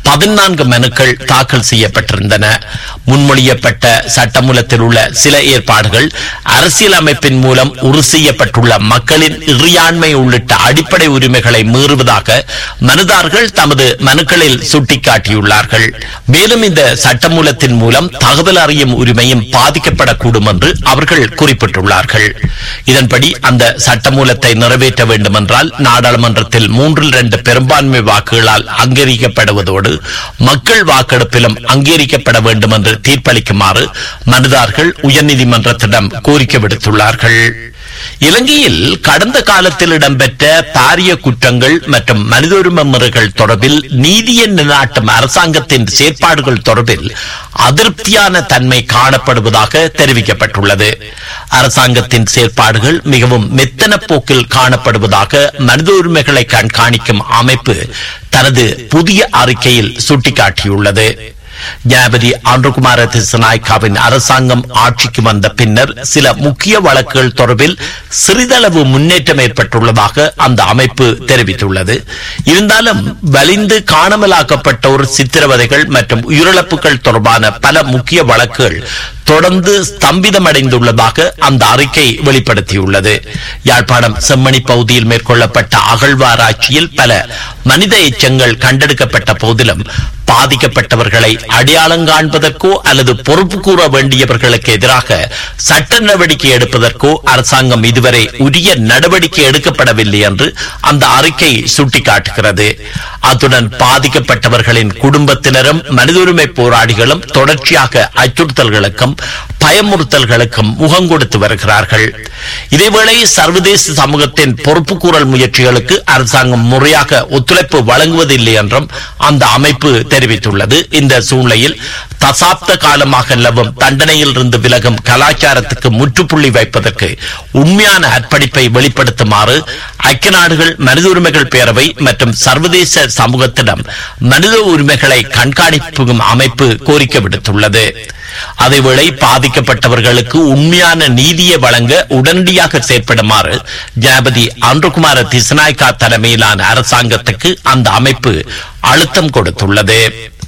பதினான்கு மனுக்கள் தாக்கல் செய்யப்பட்டிருந்தன முன்மொழியப்பட்ட சட்டமூலத்தில் உள்ள சில ஏற்பாடுகள் அரசியல் அமைப்பின் மூலம் உறுதி செய்யப்பட்டுள்ள மக்களின் இறையாண்மை உள்ளிட்ட அடிப்படை உரிமைகளை மீறுவதாக மனுதார்கள் தமது மனுக்களில் சுட்டிக்காட்டியுள்ளார்கள் மேலும் இந்த சட்டமூலத்தின் மூலம் தகவல் அறியும் உரிமையும் பாதிக்கப்படக்கூடும் என்று அவர்கள் குறிப்பிட்டுள்ளார்கள் இதன்படி அந்த சட்டமூலத்தை நிறைவேற்ற வேண்டுமென்றால் நாடாளுமன்றத்தில் மூன்றில் இரண்டு பெரும்பான்மை வாக்குகளால் அங்கீகரிக்கப்படுவதோடு மக்கள் வாக்கெடுப்பிலும் அங்கீகரிக்கப்பட வேண்டும் என்று தீர்ப்பளிக்குமாறு மனுதார்கள் உயர்நீதிமன்றத்திடம் கோரிக்கை விடுத்துள்ளார்கள் இலங்கையில் கடந்த காலத்தில் இடம்பெற்ற பாரிய குற்றங்கள் மற்றும் மனித உரிமை முறைகள் தொடர்பில் நீதியை நிலைநாட்டும் அரசாங்கத்தின் செயற்பாடுகள் தொடர்பில் அதிருப்தியான தன்மை காணப்படுவதாக தெரிவிக்கப்பட்டுள்ளது அரசாங்கத்தின் செயற்பாடுகள் மிகவும் மெத்தன போக்கில் காணப்படுவதாக மனித உரிமைகளை கண்காணிக்கும் அமைப்பு தனது புதிய அறிக்கையில் சுட்டிக்காட்டியுள்ளது ஜனாபதி ஆண்டுகுமார திசநாய்க்காவின் அரசாங்கம் ஆட்சிக்கு வந்த பின்னர் சில முக்கிய வழக்குகள் தொடர்பில் சிறிதளவு முன்னேற்றம் ஏற்பட்டுள்ளதாக அந்த அமைப்பு தெரிவித்துள்ளது இருந்தாலும் வலிந்து காணாமலாக்கப்பட்டோர் சித்திரவதைகள் மற்றும் உயிரிழப்புகள் தொடர்பான பல முக்கிய வழக்குகள் தொடர்ந்து ஸ்தம்பிதமடைந்துள்ளதாக அந்த அறிக்கை வெளிப்படுத்தியுள்ளது யாழ்ப்பாணம் செம்மணி பகுதியில் மேற்கொள்ளப்பட்ட அகழ்வாராய்ச்சியில் பல மனித எச்சங்கள் கண்டெடுக்கப்பட்ட போதிலும் பாதிக்கப்பட்டவர்களை அடையாளம் காண்பதற்கோ அல்லது பொறுப்பு கூற வேண்டியவர்களுக்கு எதிராக சட்ட நடவடிக்கை எடுப்பதற்கோ அரசாங்கம் இதுவரை உரிய நடவடிக்கை எடுக்கப்படவில்லை என்று அந்த அறிக்கை சுட்டிக்காட்டுகிறது அத்துடன் பாதிக்கப்பட்டவர்களின் குடும்பத்தினரும் மனித உரிமை போராளிகளும் தொடர்ச்சியாக அச்சுறுத்தல்களுக்கும் பயமுறுத்தல்களுக்கும் முகம் கொடுத்து வருகிறார்கள் இதேவேளை சர்வதேச சமூகத்தின் பொறுப்பு கூறல் முயற்சிகளுக்கு அரசாங்கம் முறையாக ஒத்துழைப்பு வழங்குவதில்லை என்றும் அந்த அமைப்பு தெரிவித்துள்ளது இந்த சூழ்நிலையில் தசாப்த காலமாக நிலவும் தண்டனையில் இருந்து விலகும் கலாச்சாரத்துக்கு முற்றுப்புள்ளி வைப்பதற்கு உண்மையான அர்ப்பணிப்பை வெளிப்படுத்துமாறு ஐக்கிய நாடுகள் மனித உரிமைகள் பேரவை மற்றும் சர்வதேச சமூகத்திடம் மனித உரிமைகளை கண்காணிப்பும் அமைப்பு கோரிக்கை விடுத்துள்ளது அதேவேளை பாதிக்கப்பட்டவர்களுக்கு உண்மையான நீதியை வழங்க உடனடியாக செயற்படுமாறு ஜனாபதி அன்றுகுமார திசநாய்கா தலைமையிலான அரசாங்கத்துக்கு அந்த அமைப்பு அழுத்தம் கொடுத்துள்ளது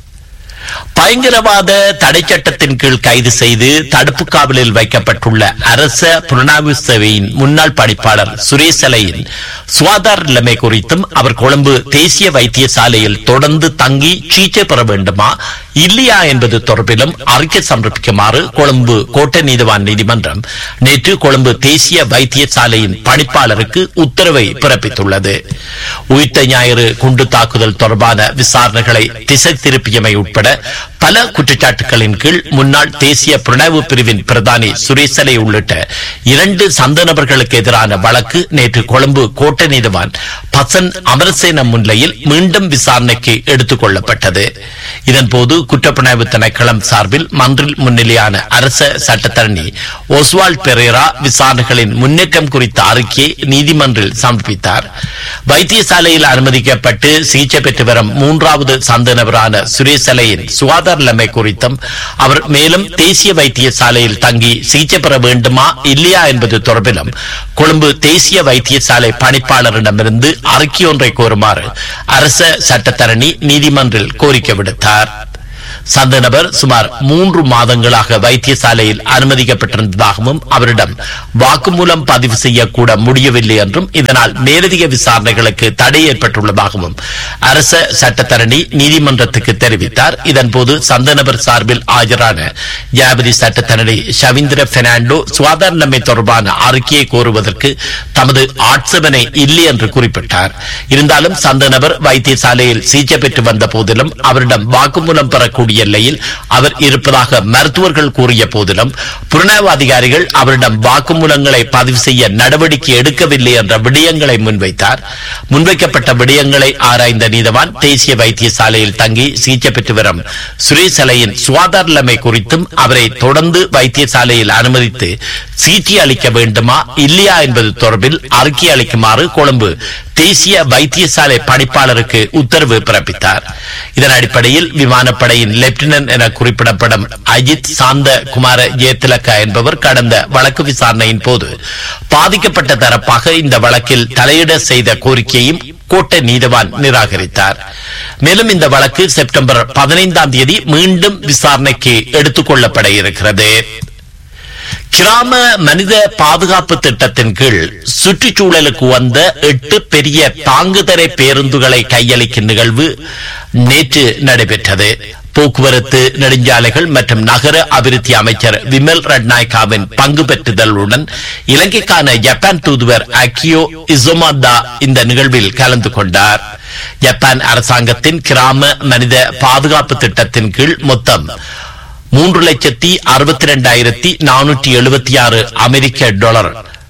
பயங்கரவாத தடை சட்டத்தின் கீழ் கைது செய்து தடுப்பு காவலில் வைக்கப்பட்டுள்ள அரச புலனாய்வு சேவையின் முன்னாள் பணிப்பாளர் சுரேசலையின் சுகாதார நிலைமை குறித்தும் அவர் கொழும்பு தேசிய வைத்தியசாலையில் தொடர்ந்து தங்கி சிகிச்சை பெற வேண்டுமா இல்லையா என்பது தொடர்பிலும் அறிக்கை சமர்ப்பிக்குமாறு கொழும்பு கோட்டை நீதிவான் நீதிமன்றம் நேற்று கொழும்பு தேசிய வைத்தியசாலையின் பணிப்பாளருக்கு உத்தரவை பிறப்பித்துள்ளது உயிர்த்த ஞாயிறு குண்டு தாக்குதல் தொடர்பான விசாரணைகளை திசை திருப்பியமை உட்பட பல குற்றச்சாட்டுகளின் கீழ் முன்னாள் தேசிய புலனாய்வு பிரிவின் பிரதானி சுரேசலை உள்ளிட்ட இரண்டு சந்த நபர்களுக்கு எதிரான வழக்கு நேற்று கொழும்பு கோட்டை நீதிவான் பசன் அமரசேன முன்னிலையில் மீண்டும் விசாரணைக்கு எடுத்துக் கொள்ளப்பட்டது இதன்போது குற்றப்புலனாய்வு திணைக்களம் சார்பில் மன்றில் முன்னிலையான அரச சட்டத்தரணி ஒஸ்வால்ட் பெரேரா விசாரணைகளின் முன்னேற்றம் குறித்த அறிக்கையை நீதிமன்றில் சமர்ப்பித்தார் வைத்தியசாலையில் அனுமதிக்கப்பட்டு சிகிச்சை பெற்று வரும் மூன்றாவது சந்த நபரான சுரேசலையின் சுகாதார நிலைமை குறித்தும் அவர் மேலும் தேசிய வைத்தியசாலையில் தங்கி சிகிச்சை பெற வேண்டுமா இல்லையா என்பது தொடர்பிலும் கொழும்பு தேசிய வைத்தியசாலை பணிப்பாளரிடமிருந்து அறிக்கை ஒன்றை கோருமாறு அரச சட்டத்தரணி நீதிமன்றில் கோரிக்கை விடுத்தார் சந்த நபர் சுமார் மூன்று மாதங்களாக வைத்தியசாலையில் அனுமதிக்கப்பட்டிருந்ததாகவும் அவரிடம் வாக்குமூலம் பதிவு செய்யக்கூட முடியவில்லை என்றும் இதனால் மேலதிக விசாரணைகளுக்கு தடை ஏற்பட்டுள்ளதாகவும் அரச சட்டத்தரணி நீதிமன்றத்துக்கு தெரிவித்தார் இதன்போது சந்த நபர் சார்பில் ஆஜரான ஜனாபதி சட்டத்தரணி ஷவீந்திர பெர்னாண்டோ சுகாதார நிலைமை தொடர்பான அறிக்கையை கோருவதற்கு தமது ஆட்சேபனை இல்லை என்று குறிப்பிட்டார் இருந்தாலும் சந்த நபர் வைத்தியசாலையில் சிகிச்சை பெற்று வந்த போதிலும் அவரிடம் வாக்குமூலம் பெறக்கூடிய நிலையில் அவர் இருப்பதாக மருத்துவர்கள் கூறிய போதிலும் புலனாய்வு அதிகாரிகள் அவரிடம் வாக்குமூலங்களை பதிவு செய்ய நடவடிக்கை எடுக்கவில்லை என்ற விடயங்களை முன்வைத்தார் முன்வைக்கப்பட்ட விடயங்களை ஆராய்ந்த நீதவான் தேசிய வைத்தியசாலையில் தங்கி சிகிச்சை பெற்று வரும் சுரேசலையின் சுகாதார நிலைமை குறித்தும் அவரை தொடர்ந்து வைத்தியசாலையில் அனுமதித்து சிகிச்சை அளிக்க வேண்டுமா இல்லையா என்பது தொடர்பில் அறிக்கை அளிக்குமாறு கொழும்பு தேசிய வைத்தியசாலை பணிப்பாளருக்கு உத்தரவு பிறப்பித்தார் இதன் அடிப்படையில் விமானப்படையின் படையின் லெப்டினன்ட் என குறிப்பிடப்படும் அஜித் சாந்த குமார ஜெயதிலக்க என்பவர் கடந்த வழக்கு விசாரணையின் போது பாதிக்கப்பட்ட தரப்பாக இந்த வழக்கில் தலையிட செய்த கோரிக்கையையும் கோட்டை நீதவான் நிராகரித்தார் மேலும் இந்த வழக்கு செப்டம்பர் பதினைந்தாம் தேதி மீண்டும் விசாரணைக்கு எடுத்துக் கொள்ளப்பட இருக்கிறது கிராம மனித பாதுகாப்பு திட்டத்தின் கீழ் சுற்றுச்சூழலுக்கு வந்த எட்டு பெரிய தாங்குதரை பேருந்துகளை கையளிக்கும் நிகழ்வு நேற்று நடைபெற்றது போக்குவரத்து நெடுஞ்சாலைகள் மற்றும் நகர அபிவிருத்தி அமைச்சர் விமல் ரட்நாயக்காவின் பங்கு பெற்றுதலுடன் இலங்கைக்கான ஜப்பான் தூதுவர் அக்கியோ இசோமாதா இந்த நிகழ்வில் கலந்து கொண்டார் ஜப்பான் அரசாங்கத்தின் கிராம மனித பாதுகாப்பு திட்டத்தின் கீழ் மொத்தம் மூன்று லட்சத்தி அறுபத்தி ரெண்டாயிரத்தி நானூற்றி எழுபத்தி ஆறு அமெரிக்க டாலர்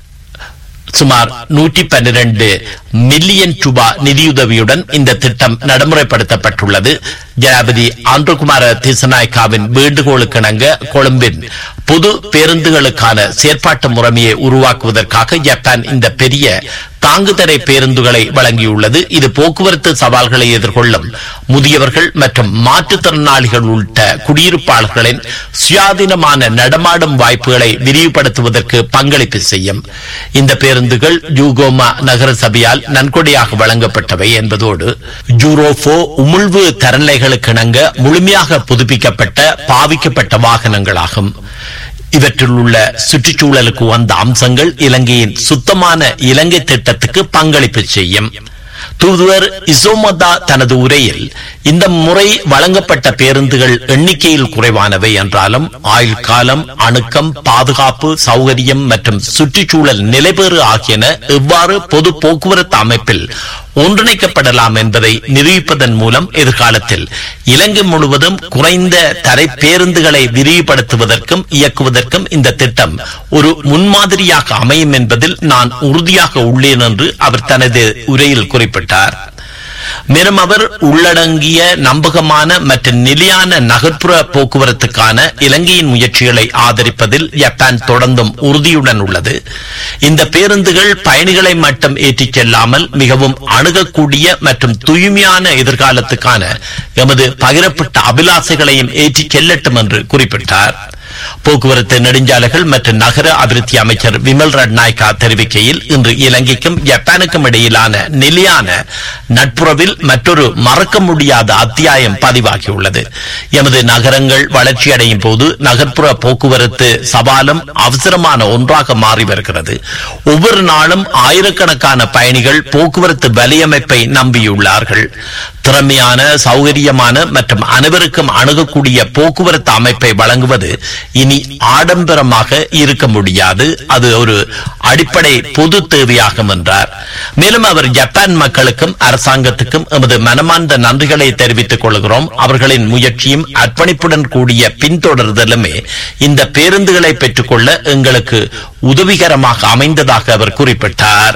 சுமார் நூற்றி பன்னிரண்டு மில்லியன் ரூபாய் நிதியுதவியுடன் இந்த திட்டம் நடைமுறைப்படுத்தப்பட்டுள்ளது ஜனாபதி ஆந்திரகுமார திசநாயக்காவின் வேண்டுகோளுக்கிணங்க கொழும்பின் பொது பேருந்துகளுக்கான செயற்பாட்டு முறைமையை உருவாக்குவதற்காக ஜப்பான் இந்த பெரிய தாங்குதரை பேருந்துகளை வழங்கியுள்ளது இது போக்குவரத்து சவால்களை எதிர்கொள்ளும் முதியவர்கள் மற்றும் மாற்றுத்திறனாளிகள் உள்ளிட்ட குடியிருப்பாளர்களின் சுயாதீனமான நடமாடும் வாய்ப்புகளை விரிவுபடுத்துவதற்கு பங்களிப்பு செய்யும் இந்த பேருந்துகள் ஜூகோமா நகர சபையால் நன்கொடையாக வழங்கப்பட்டவை என்பதோடு ஜூரோஃபோ உமிழ்வு தரநிலைகளுக்கிணங்க முழுமையாக புதுப்பிக்கப்பட்ட பாவிக்கப்பட்ட வாகனங்களாகும் இவற்றில் உள்ள சுற்றுச்சூழலுக்கு வந்த அம்சங்கள் இலங்கையின் சுத்தமான இலங்கை திட்டத்துக்கு பங்களிப்பு செய்யும் தூதுவர் இசோமதா தனது உரையில் இந்த முறை வழங்கப்பட்ட பேருந்துகள் எண்ணிக்கையில் குறைவானவை என்றாலும் ஆயுள் காலம் அணுக்கம் பாதுகாப்பு சௌகரியம் மற்றும் சுற்றுச்சூழல் நிலைபெறு ஆகியன எவ்வாறு பொது போக்குவரத்து அமைப்பில் ஒன்றிணைக்கப்படலாம் என்பதை நிரூபிப்பதன் மூலம் எதிர்காலத்தில் இலங்கை முழுவதும் குறைந்த தரை பேருந்துகளை விரிவுபடுத்துவதற்கும் இயக்குவதற்கும் இந்த திட்டம் ஒரு முன்மாதிரியாக அமையும் என்பதில் நான் உறுதியாக உள்ளேன் என்று அவர் தனது உரையில் குறிப்பிட்டார் மேலும் அவர் உள்ளடங்கிய நம்பகமான மற்றும் நிலையான நகர்ப்புற போக்குவரத்துக்கான இலங்கையின் முயற்சிகளை ஆதரிப்பதில் ஜப்பான் தொடர்ந்தும் உறுதியுடன் உள்ளது இந்த பேருந்துகள் பயணிகளை மட்டும் ஏற்றிச் செல்லாமல் மிகவும் அணுகக்கூடிய மற்றும் தூய்மையான எதிர்காலத்துக்கான எமது பகிரப்பட்ட அபிலாசைகளையும் ஏற்றிச் செல்லட்டும் என்று குறிப்பிட்டார் போக்குவரத்து நெடுஞ்சாலைகள் மற்றும் நகர அபிவிருத்தி அமைச்சர் விமல் ரட்நாயக்கா தெரிவிக்கையில் இன்று இலங்கைக்கும் ஜப்பானுக்கும் இடையிலான நிலையான நட்புறவில் மற்றொரு மறக்க முடியாத அத்தியாயம் பதிவாகியுள்ளது எமது நகரங்கள் வளர்ச்சியடையும் போது நகர்ப்புற போக்குவரத்து சவாலும் அவசரமான ஒன்றாக மாறி வருகிறது ஒவ்வொரு நாளும் ஆயிரக்கணக்கான பயணிகள் போக்குவரத்து வலையமைப்பை நம்பியுள்ளார்கள் திறமையான சௌகரியமான மற்றும் அனைவருக்கும் அணுகக்கூடிய போக்குவரத்து அமைப்பை வழங்குவது இனி ஆடம்பரமாக இருக்க முடியாது அது ஒரு அடிப்படை பொது தேவையாகும் என்றார் மேலும் அவர் ஜப்பான் மக்களுக்கும் அரசாங்கத்துக்கும் எமது மனமார்ந்த நன்றிகளை தெரிவித்துக் கொள்கிறோம் அவர்களின் முயற்சியும் அர்ப்பணிப்புடன் கூடிய பின்தொடர்தலுமே இந்த பேருந்துகளை பெற்றுக்கொள்ள எங்களுக்கு உதவிகரமாக அமைந்ததாக அவர் குறிப்பிட்டார்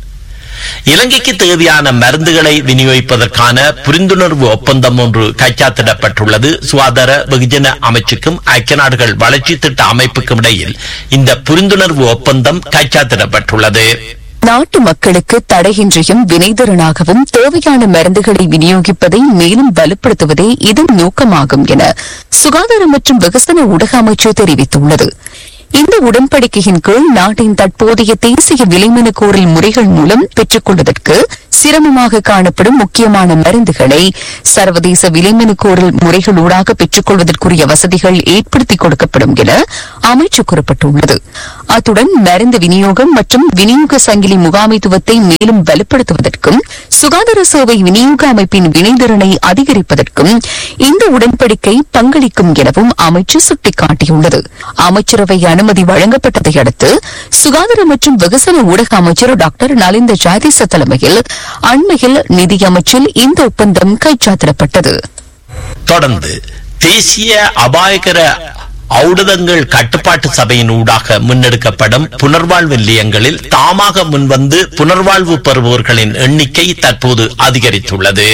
இலங்கைக்கு தேவையான மருந்துகளை விநியோகிப்பதற்கான புரிந்துணர்வு ஒப்பந்தம் ஒன்று கைச்சாத்திடப்பட்டுள்ளது சுகாதார வெகுஜன அமைச்சுக்கும் ஐக்கிய நாடுகள் வளர்ச்சி திட்ட அமைப்புக்கும் இடையில் இந்த புரிந்துணர்வு ஒப்பந்தம் கைச்சாத்திடப்பட்டுள்ளது நாட்டு மக்களுக்கு தடையின்றியும் வினைதரனாகவும் தேவையான மருந்துகளை விநியோகிப்பதை மேலும் வலுப்படுத்துவதே இதன் நோக்கமாகும் என சுகாதார மற்றும் வெகுசன ஊடக அமைச்சு தெரிவித்துள்ளது இந்த உடன்படிக்கையின் கீழ் நாட்டின் தற்போதைய தேசிய விலைமனு கோரல் முறைகள் மூலம் பெற்றுக் கொள்வதற்கு சிரமமாக காணப்படும் முக்கியமான மருந்துகளை சர்வதேச விலைமனு கோரல் முறைகளூடாக பெற்றுக் கொள்வதற்குரிய வசதிகள் ஏற்படுத்திக் கொடுக்கப்படும் என அமைச்சு கூறப்பட்டுள்ளது அத்துடன் மருந்து விநியோகம் மற்றும் விநியோக சங்கிலி முகாமைத்துவத்தை மேலும் வலுப்படுத்துவதற்கும் சுகாதார சேவை விநியோக அமைப்பின் வினைத்திறனை அதிகரிப்பதற்கும் இந்த உடன்படிக்கை பங்களிக்கும் எனவும் அமைச்சு சுட்டிக்காட்டியுள்ளது அமைச்சரவை அனுமதி வழங்கப்பட்டதை அடுத்து சுகாதார மற்றும் வெகுசன ஊடக அமைச்சர் டாக்டர் நலிந்த ஜாதிச தலைமையில் அண்மையில் நிதியமைச்சில் இந்த ஒப்பந்தம் கைச்சாத்திடப்பட்டது தொடர்ந்து தேசிய அபாயகர ஔடதங்கள் கட்டுப்பாட்டு சபையின் ஊடாக முன்னெடுக்கப்படும் புனர்வாழ்வு நிலையங்களில் தாமாக முன்வந்து புனர்வாழ்வு பெறுபவர்களின் எண்ணிக்கை தற்போது அதிகரித்துள்ளது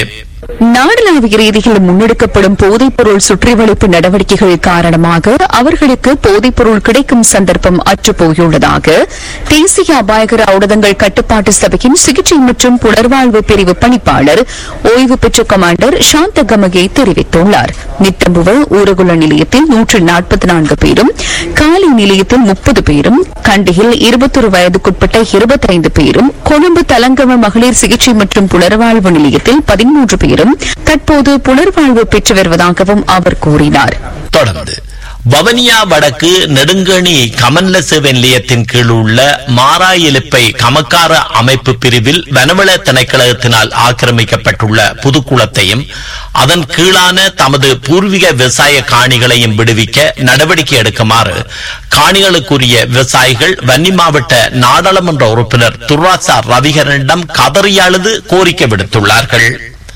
நாடளாவிய ரீதியில் முன்னெடுக்கப்படும் போதைப்பொருள் சுற்றிவளைப்பு நடவடிக்கைகள் காரணமாக அவர்களுக்கு போதைப்பொருள் கிடைக்கும் சந்தர்ப்பம் அற்றுப்போயுள்ளதாக தேசிய அபாயகர ஊடகங்கள் கட்டுப்பாட்டு சபையின் சிகிச்சை மற்றும் புனர்வாழ்வு பிரிவு பணிப்பாளர் ஓய்வு பெற்ற கமாண்டர் சாந்த கமகே தெரிவித்துள்ளார் நித்தம்புவ ஊரகுல நிலையத்தில் நூற்று நாற்பத்தி நான்கு பேரும் காலி நிலையத்தில் முப்பது பேரும் கண்டியில் இருபத்தொரு வயதுக்குட்பட்ட இருபத்தைந்து பேரும் கொழும்பு தலங்கம மகளிர் சிகிச்சை மற்றும் புனர்வாழ்வு நிலையத்தில் பதிமூன்று பேரும் தற்போது புனர்வாழ்வு பெற்று வருவதாகவும் அவர் கூறினார் தொடர்ந்து வவனியா வடக்கு நெடுங்கணி கமன்ல சேவை நிலையத்தின் கீழ் உள்ள மாராயிலிப்பை கமக்கார அமைப்பு பிரிவில் வனவள திணைக்களத்தினால் ஆக்கிரமிக்கப்பட்டுள்ள புதுக்குளத்தையும் அதன் கீழான தமது பூர்வீக விவசாய காணிகளையும் விடுவிக்க நடவடிக்கை எடுக்குமாறு காணிகளுக்குரிய விவசாயிகள் வன்னி மாவட்ட நாடாளுமன்ற உறுப்பினர் துர்ராசா ரவிகரனிடம் கதறி அழுது கோரிக்கை விடுத்துள்ளார்கள்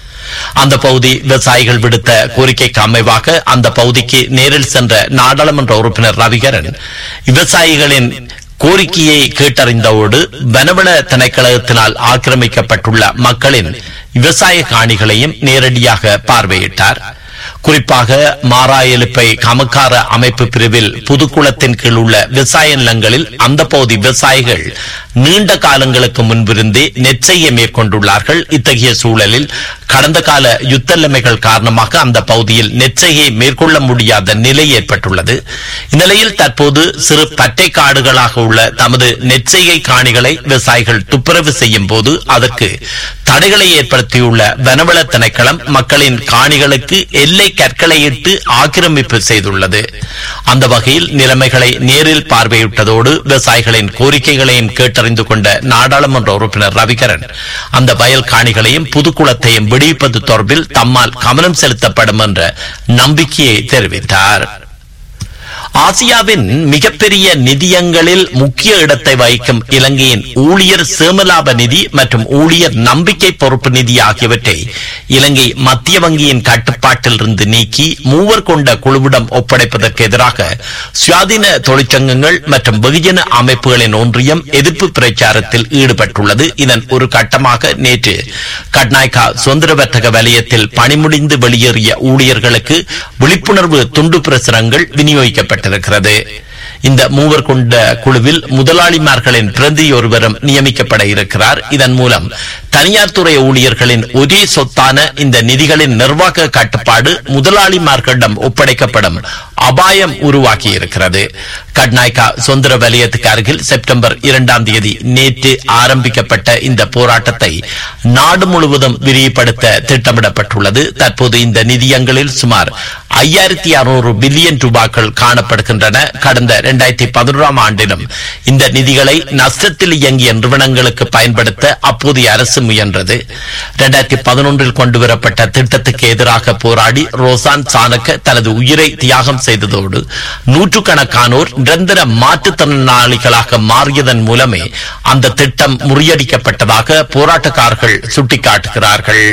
அந்த பகுதி விவசாயிகள் விடுத்த கோரிக்கைக்கு அமைவாக அந்த பகுதிக்கு நேரில் சென்ற நாடாளுமன்ற உறுப்பினர் ரவிகரன் விவசாயிகளின் கோரிக்கையை கேட்டறிந்ததோடு வனவள திணைக்களத்தினால் ஆக்கிரமிக்கப்பட்டுள்ள மக்களின் விவசாய காணிகளையும் நேரடியாக பார்வையிட்டார் குறிப்பாக மாராயலுப்பை கமக்கார அமைப்பு பிரிவில் புதுக்குளத்தின் கீழ் உள்ள விவசாய நிலங்களில் அந்த பகுதி விவசாயிகள் நீண்ட காலங்களுக்கு முன்பிருந்தே நெற்செய்ய மேற்கொண்டுள்ளார்கள் இத்தகைய சூழலில் கடந்த கால யுத்த நிலைமைகள் காரணமாக அந்த பகுதியில் நெற்செய்யை மேற்கொள்ள முடியாத நிலை ஏற்பட்டுள்ளது இந்நிலையில் தற்போது சிறு பட்டை காடுகளாக உள்ள தமது நெற்செய்கை காணிகளை விவசாயிகள் துப்புரவு செய்யும் போது அதற்கு தடைகளை ஏற்படுத்தியுள்ள வனவள திணைக்களம் மக்களின் காணிகளுக்கு எல்லை கற்களையிட்டு ஆக்கிரமிப்பு செய்துள்ளது அந்த வகையில் நிலைமைகளை நேரில் பார்வையிட்டதோடு விவசாயிகளின் கோரிக்கைகளையும் கேட்டறிந்து கொண்ட நாடாளுமன்ற உறுப்பினர் ரவிகரன் அந்த வயல் காணிகளையும் புதுக்குளத்தையும் விடுவிப்பது தொடர்பில் தம்மால் கவனம் செலுத்தப்படும் என்ற நம்பிக்கையை தெரிவித்தார் ஆசியாவின் மிகப்பெரிய நிதியங்களில் முக்கிய இடத்தை வகிக்கும் இலங்கையின் ஊழியர் சேமலாப நிதி மற்றும் ஊழியர் நம்பிக்கை பொறுப்பு நிதி ஆகியவற்றை இலங்கை மத்திய வங்கியின் கட்டுப்பாட்டில் இருந்து நீக்கி மூவர் கொண்ட குழுவிடம் ஒப்படைப்பதற்கு எதிராக சுயாதீன தொழிற்சங்கங்கள் மற்றும் வெகுஜன அமைப்புகளின் ஒன்றியம் எதிர்ப்பு பிரச்சாரத்தில் ஈடுபட்டுள்ளது இதன் ஒரு கட்டமாக நேற்று கட்நாய்கா சுதந்திர வர்த்தக வலயத்தில் பணிமுடிந்து வெளியேறிய ஊழியர்களுக்கு விழிப்புணர்வு துண்டு பிரசுரங்கள் விநியோகிக்கப்பட்டிருக்கிறது இந்த மூவர் கொண்ட குழுவில் முதலாளிமார்களின் பிரதி ஒருவரும் நியமிக்கப்பட இருக்கிறார் இதன் மூலம் தனியார் துறை ஊழியர்களின் ஒரே சொத்தான இந்த நிதிகளின் நிர்வாக கட்டுப்பாடு முதலாளிமார்களிடம் ஒப்படைக்கப்படும் அபாயம் உருவாக்கி இருக்கிறது கட்நாய்கா சுதந்திர வலயத்துக்கு அருகில் செப்டம்பர் இரண்டாம் தேதி நேற்று ஆரம்பிக்கப்பட்ட இந்த போராட்டத்தை நாடு முழுவதும் விரிவுபடுத்த திட்டமிடப்பட்டுள்ளது தற்போது இந்த நிதியங்களில் சுமார் ஐயாயிரத்தி அறுநூறு பில்லியன் ரூபாய்கள் காணப்படுகின்றன கடந்த இரண்டாயிரத்தி பதினோராம் ஆண்டிலும் இந்த நிதிகளை நஷ்டத்தில் இயங்கிய நிறுவனங்களுக்கு பயன்படுத்த அப்போதைய அரசு முயன்றது இரண்டாயிரத்தி பதினொன்றில் கொண்டுவரப்பட்ட திட்டத்துக்கு எதிராக போராடி ரோசான் சாணக்க தனது உயிரை தியாகம் செய்ததோடு நூற்றுக்கணக்கானோர் நிரந்தர மாற்றுத்திறனாளிகளாக மாறியதன் மூலமே அந்த திட்டம் முறியடிக்கப்பட்டதாக போராட்டக்காரர்கள் சுட்டிக்காட்டுகிறார்கள்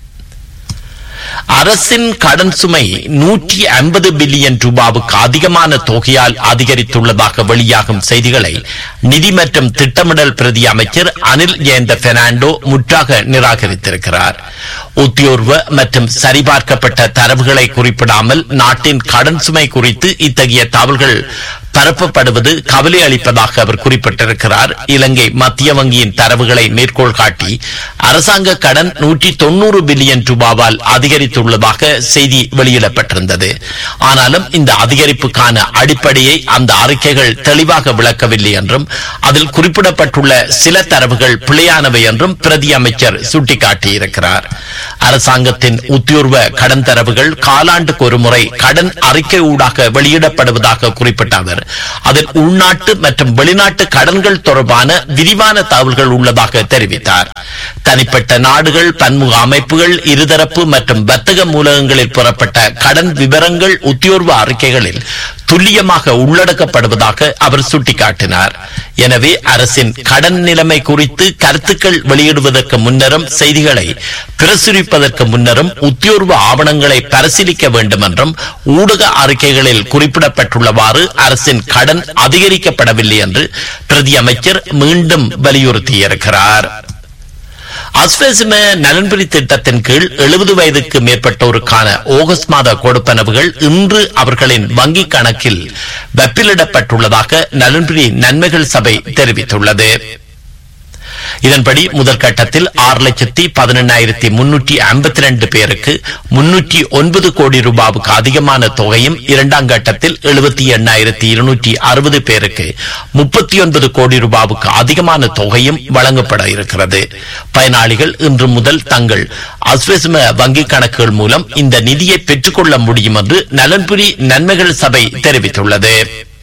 அரசின் கடன் சுமை நூற்றி ஐம்பது பில்லியன் ரூபாவுக்கு அதிகமான தொகையால் அதிகரித்துள்ளதாக வெளியாகும் செய்திகளை நிதி மற்றும் திட்டமிடல் பிரதி அமைச்சர் அனில் ஜெயந்த பெர்னாண்டோ முற்றாக நிராகரித்திருக்கிறார் உத்தியோர்வ மற்றும் சரிபார்க்கப்பட்ட தரவுகளை குறிப்பிடாமல் நாட்டின் கடன் சுமை குறித்து இத்தகைய தகவல்கள் பரப்பப்படுவது கவலை அளிப்பதாக அவர் குறிப்பிட்டிருக்கிறார் இலங்கை மத்திய வங்கியின் தரவுகளை மேற்கோள் காட்டி அரசாங்க கடன் நூற்றி தொன்னூறு பில்லியன் ரூபாவால் அதிகரித்துள்ளதாக செய்தி வெளியிடப்பட்டிருந்தது ஆனாலும் இந்த அதிகரிப்புக்கான அடிப்படையை அந்த அறிக்கைகள் தெளிவாக விளக்கவில்லை என்றும் அதில் குறிப்பிடப்பட்டுள்ள சில தரவுகள் பிழையானவை என்றும் பிரதி அமைச்சர் சுட்டிக்காட்டியிருக்கிறார் அரசாங்கத்தின் உத்தியோர்வ கடன் தரவுகள் காலாண்டுக்கு ஒரு முறை கடன் அறிக்கை ஊடாக வெளியிடப்படுவதாக குறிப்பிட்ட அவர் அதில் உள்நாட்டு மற்றும் வெளிநாட்டு கடன்கள் தொடர்பான விரிவான தகவல்கள் உள்ளதாக தெரிவித்தார் தனிப்பட்ட நாடுகள் பன்முக அமைப்புகள் இருதரப்பு மற்றும் வர்த்தக மூலகங்களில் புறப்பட்ட கடன் விவரங்கள் உத்தியோர்வ அறிக்கைகளில் துல்லியமாக உள்ளடக்கப்படுவதாக அவர் சுட்டிக்காட்டினார் எனவே அரசின் கடன் நிலைமை குறித்து கருத்துக்கள் வெளியிடுவதற்கு முன்னரும் செய்திகளை பிரசுரிப்பதற்கு முன்னரும் உத்தியோர்வ ஆவணங்களை பரிசீலிக்க வேண்டும் என்றும் ஊடக அறிக்கைகளில் குறிப்பிடப்பட்டுள்ளவாறு அரசின் கடன் அதிகரிக்கப்படவில்லை என்று பிரதி அமைச்சர் மீண்டும் வலியுறுத்தியிருக்கிறார் அஸ்வசிம நலன்புரி திட்டத்தின் கீழ் எழுபது வயதுக்கு மேற்பட்டோருக்கான ஆகஸ்ட் மாத கொடுப்பனவுகள் இன்று அவர்களின் வங்கிக் கணக்கில் வெப்பிலிடப்பட்டுள்ளதாக நலன்புரி நன்மைகள் சபை தெரிவித்துள்ளது இதன்படி முதல் கட்டத்தில் ஆறு லட்சத்தி பதினெண்ணாயிரத்தி முன்னூற்றி ஐம்பத்தி ரெண்டு பேருக்கு முன்னூற்றி ஒன்பது கோடி ரூபாவுக்கு அதிகமான தொகையும் இரண்டாம் கட்டத்தில் எழுபத்தி எண்ணாயிரத்தி இருநூற்றி அறுபது பேருக்கு முப்பத்தி ஒன்பது கோடி ரூபாவுக்கு அதிகமான தொகையும் வழங்கப்பட இருக்கிறது பயனாளிகள் இன்று முதல் தங்கள் அஸ்வசிம வங்கிக் கணக்குகள் மூலம் இந்த நிதியை பெற்றுக்கொள்ள முடியும் என்று நலன்புரி நன்மைகள் சபை தெரிவித்துள்ளது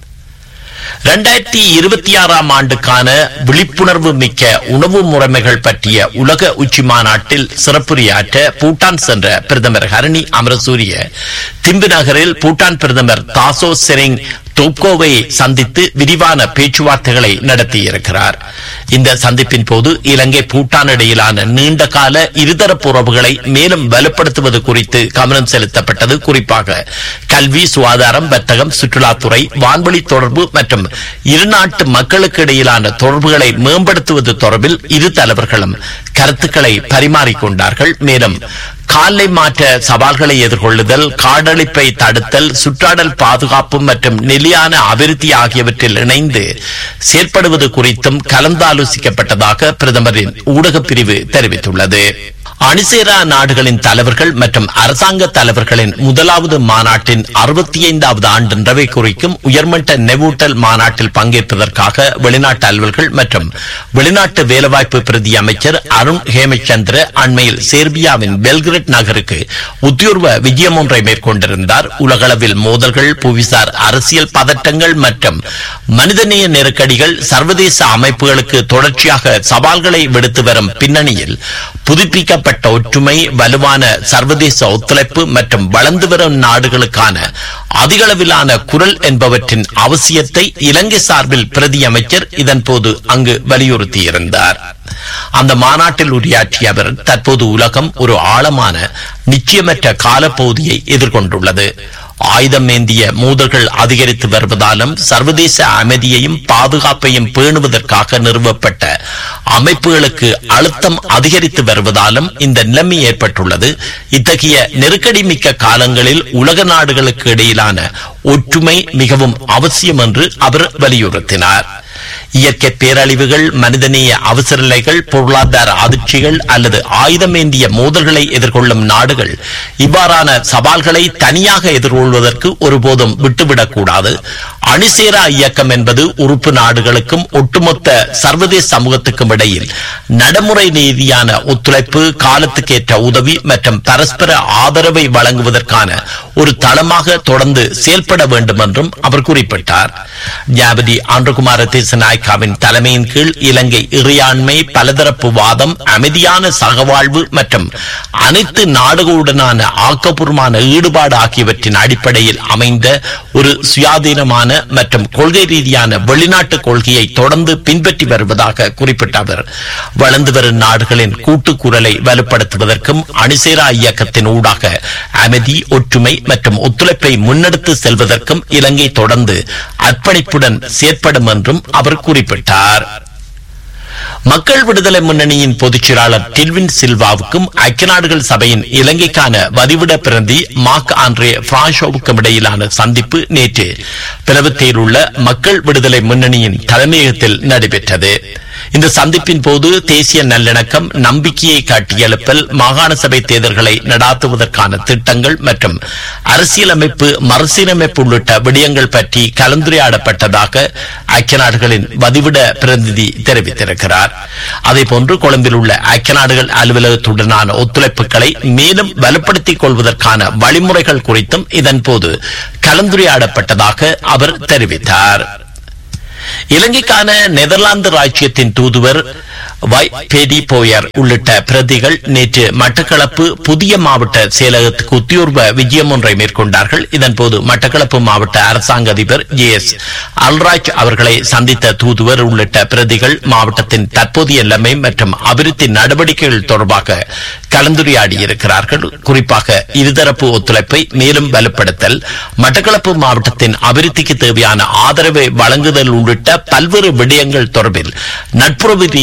இரண்டாயிரத்தி இருபத்தி ஆறாம் ஆண்டுக்கான விழிப்புணர்வு மிக்க உணவு முறைமைகள் பற்றிய உலக உச்சி மாநாட்டில் சிறப்புரையாற்ற பூட்டான் சென்ற பிரதமர் ஹரணி அமரசூரிய திம்பு நகரில் பூட்டான் பிரதமர் தாசோ செரிங் டோப்கோவை சந்தித்து விரிவான பேச்சுவார்த்தைகளை நடத்தியிருக்கிறார் இந்த சந்திப்பின் போது இலங்கை பூட்டான் இடையிலான நீண்ட கால இருதரப்பு உறவுகளை மேலும் வலுப்படுத்துவது குறித்து கவனம் செலுத்தப்பட்டது குறிப்பாக கல்வி சுகாதாரம் வர்த்தகம் சுற்றுலாத்துறை வான்வழி தொடர்பு மற்றும் இரு நாட்டு மக்களுக்கு இடையிலான தொடர்புகளை மேம்படுத்துவது தொடர்பில் இரு தலைவர்களும் கருத்துக்களை பரிமாறிக்கொண்டார்கள் மேலும் காலை மாற்ற சவால்களை எதிர்கொள்ளுதல் காடழிப்பை தடுத்தல் சுற்றாடல் பாதுகாப்பு மற்றும் நிலையான அபிவிருத்தி ஆகியவற்றில் இணைந்து செயற்படுவது குறித்தும் கலந்தாலோசிக்கப்பட்டதாக பிரதமரின் ஊடகப் பிரிவு தெரிவித்துள்ளது அணிசேரா நாடுகளின் தலைவர்கள் மற்றும் அரசாங்க தலைவர்களின் முதலாவது மாநாட்டின் அறுபத்தி ஐந்தாவது ஆண்டு நிறைவை குறிக்கும் உயர்மட்ட நெவூட்டல் மாநாட்டில் பங்கேற்பதற்காக வெளிநாட்டு அலுவல்கள் மற்றும் வெளிநாட்டு வேலைவாய்ப்பு பிரதி அமைச்சர் அருண் ஹேமச்சந்திர அண்மையில் சேர்பியாவின் பெல்கிரேட் நகருக்கு உத்தியோர்வ விஜயம் ஒன்றை மேற்கொண்டிருந்தார் உலகளவில் மோதல்கள் புவிசார் அரசியல் பதட்டங்கள் மற்றும் மனிதநேய நெருக்கடிகள் சர்வதேச அமைப்புகளுக்கு தொடர்ச்சியாக சவால்களை விடுத்து வரும் பின்னணியில் புதுப்பிக்கப்பட்ட ஒற்றுமை வலுவான சர்வதேச ஒத்துழைப்பு மற்றும் வளர்ந்து வரும் நாடுகளுக்கான அதிகளவிலான குரல் என்பவற்றின் அவசியத்தை இலங்கை சார்பில் பிரதி அமைச்சர் இதன்போது அங்கு வலியுறுத்தியிருந்தார் அந்த மாநாட்டில் உரையாற்றிய அவர் தற்போது உலகம் ஒரு ஆழமான நிச்சயமற்ற காலப்பகுதியை எதிர்கொண்டுள்ளது ஆயுதம் ஏந்திய மோதல்கள் அதிகரித்து வருவதாலும் சர்வதேச அமைதியையும் பாதுகாப்பையும் பேணுவதற்காக நிறுவப்பட்ட அமைப்புகளுக்கு அழுத்தம் அதிகரித்து வருவதாலும் இந்த நிலைமை ஏற்பட்டுள்ளது இத்தகைய நெருக்கடி மிக்க காலங்களில் உலக நாடுகளுக்கு இடையிலான ஒற்றுமை மிகவும் அவசியம் என்று அவர் வலியுறுத்தினார் இயற்கை பேரழிவுகள் மனிதநேய அவசர நிலைகள் பொருளாதார அதிர்ச்சிகள் அல்லது ஆயுதமேந்திய மோதல்களை எதிர்கொள்ளும் நாடுகள் இவ்வாறான சவால்களை தனியாக எதிர்கொள்வதற்கு ஒருபோதும் விட்டுவிடக்கூடாது அணிசேரா இயக்கம் என்பது உறுப்பு நாடுகளுக்கும் ஒட்டுமொத்த சர்வதேச சமூகத்துக்கும் இடையில் நடைமுறை ரீதியான ஒத்துழைப்பு காலத்துக்கேற்ற உதவி மற்றும் பரஸ்பர ஆதரவை வழங்குவதற்கான ஒரு தளமாக தொடர்ந்து செயல்பட வேண்டும் என்றும் அவர் குறிப்பிட்டார் ஜாபதி ஆண்டுகுமார தேசநாயக்காவின் தலைமையின் கீழ் இலங்கை இறையாண்மை பலதரப்பு வாதம் அமைதியான சகவாழ்வு மற்றும் அனைத்து நாடுகளுடனான ஆக்கப்பூர்வமான ஈடுபாடு ஆகியவற்றின் அடிப்படையில் அமைந்த ஒரு சுயாதீனமான மற்றும் கொள்கை ரீதியான வெளிநாட்டு கொள்கையை தொடர்ந்து பின்பற்றி வருவதாக குறிப்பிட்ட அவர் வளர்ந்து வரும் நாடுகளின் கூட்டுக்குரலை வலுப்படுத்துவதற்கும் அணிசேரா இயக்கத்தின் ஊடாக அமைதி ஒற்றுமை மற்றும் ஒத்துழைப்பை முன்னெடுத்து செல்வதற்கும் இலங்கை தொடர்ந்து அர்ப்பணிப்புடன் செயற்படும் என்றும் அவர் குறிப்பிட்டார் மக்கள் விடுதலை முன்னணியின் பொதுச் செயலாளர் டில்வின் சில்வாவுக்கும் ஐக்கிய நாடுகள் சபையின் இலங்கைக்கான வதிவிட பிரதி மார்க் ஆண்ட்ரே பிரான்சோவுக்கும் இடையிலான சந்திப்பு நேற்று பிளவத்தையில் உள்ள மக்கள் விடுதலை முன்னணியின் தலைமையகத்தில் நடைபெற்றது இந்த சந்திப்பின் போது தேசிய நல்லிணக்கம் நம்பிக்கையை காட்டியெழுப்பல் மாகாண சபை தேர்தல்களை நடாத்துவதற்கான திட்டங்கள் மற்றும் அரசியலமைப்பு மறுசீரமைப்பு உள்ளிட்ட விடயங்கள் பற்றி கலந்துரையாடப்பட்டதாக ஐக்கிய நாடுகளின் வதிவிட பிரதிநிதி தெரிவித்திருக்கிறார் அதேபோன்று கொழும்பில் உள்ள ஐக்கிய நாடுகள் அலுவலகத்துடனான ஒத்துழைப்புகளை மேலும் வலுப்படுத்திக் கொள்வதற்கான வழிமுறைகள் குறித்தும் இதன்போது கலந்துரையாடப்பட்டதாக அவர் தெரிவித்தார் இலங்கைக்கான நெதர்லாந்து ராஜ்யத்தின் தூதுவர் வை பேடி போயர் உள்ளிட்ட பிரதிகள் நேற்று மட்டக்களப்பு புதிய மாவட்ட செயலகத்துக்கு உத்தியோர்வ விஜயம் ஒன்றை மேற்கொண்டார்கள் இதன்போது மட்டக்களப்பு மாவட்ட அரசாங்க அதிபர் ஜே எஸ் அல்ராஜ் அவர்களை சந்தித்த தூதுவர் உள்ளிட்ட பிரதிகள் மாவட்டத்தின் தற்போதைய நிலைமை மற்றும் அபிவிருத்தி நடவடிக்கைகள் தொடர்பாக கலந்துரையாடியிருக்கிறார்கள் குறிப்பாக இருதரப்பு ஒத்துழைப்பை மேலும் வலுப்படுத்தல் மட்டக்களப்பு மாவட்டத்தின் அபிவிருத்திக்கு தேவையான ஆதரவை வழங்குதல் உள்ளிட்ட பல்வேறு விடயங்கள் தொடர்பில் நட்புறவு ரீதியான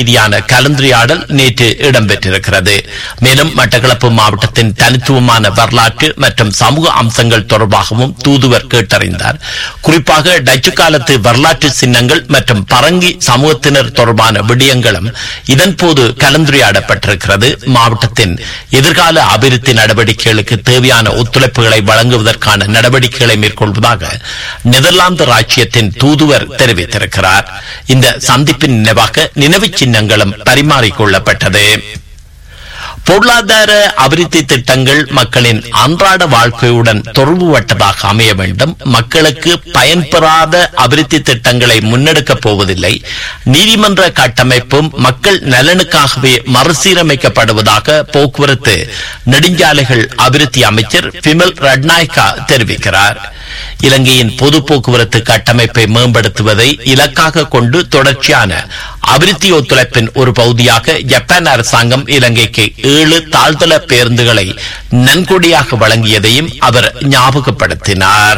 கலந்துரையாடல் நேற்று இடம்பெற்றிருக்கிறது மேலும் மட்டக்களப்பு மாவட்டத்தின் தனித்துவமான வரலாற்று மற்றும் சமூக அம்சங்கள் தொடர்பாகவும் தூதுவர் கேட்டறிந்தார் குறிப்பாக டச்சு காலத்து வரலாற்று சின்னங்கள் மற்றும் பரங்கி சமூகத்தினர் தொடர்பான விடயங்களும் இதன்போது கலந்துரையாடப்பட்டிருக்கிறது மாவட்டத்தின் எதிர்கால அபிவிருத்தி நடவடிக்கைகளுக்கு தேவையான ஒத்துழைப்புகளை வழங்குவதற்கான நடவடிக்கைகளை மேற்கொள்வதாக நெதர்லாந்து ராச்சியத்தின் தூதுவர் தெரிவித்திருக்கிறார் இந்த சந்திப்பின் நினைவாக நினைவுச் சின்னங்களும் பரிமாறிக்கொள்ளப்பட்டது பொருளாதார அபிவிருத்தி திட்டங்கள் மக்களின் அன்றாட வாழ்க்கையுடன் தொடர்புபட்டதாக அமைய வேண்டும் மக்களுக்கு பயன்பெறாத அபிவிருத்தி திட்டங்களை முன்னெடுக்கப் போவதில்லை நீதிமன்ற கட்டமைப்பும் மக்கள் நலனுக்காகவே மறுசீரமைக்கப்படுவதாக போக்குவரத்து நெடுஞ்சாலைகள் அபிவிருத்தி அமைச்சர் பிமல் ரட்நாயக்கா தெரிவிக்கிறார் இலங்கையின் பொது போக்குவரத்து கட்டமைப்பை மேம்படுத்துவதை இலக்காக கொண்டு தொடர்ச்சியான அபிவிருத்தி ஒத்துழைப்பின் ஒரு பகுதியாக ஜப்பான் அரசாங்கம் இலங்கைக்கு ஏழு தாழ்தள பேருந்துகளை நன்கொடியாக வழங்கியதையும் அவர் ஞாபகப்படுத்தினார்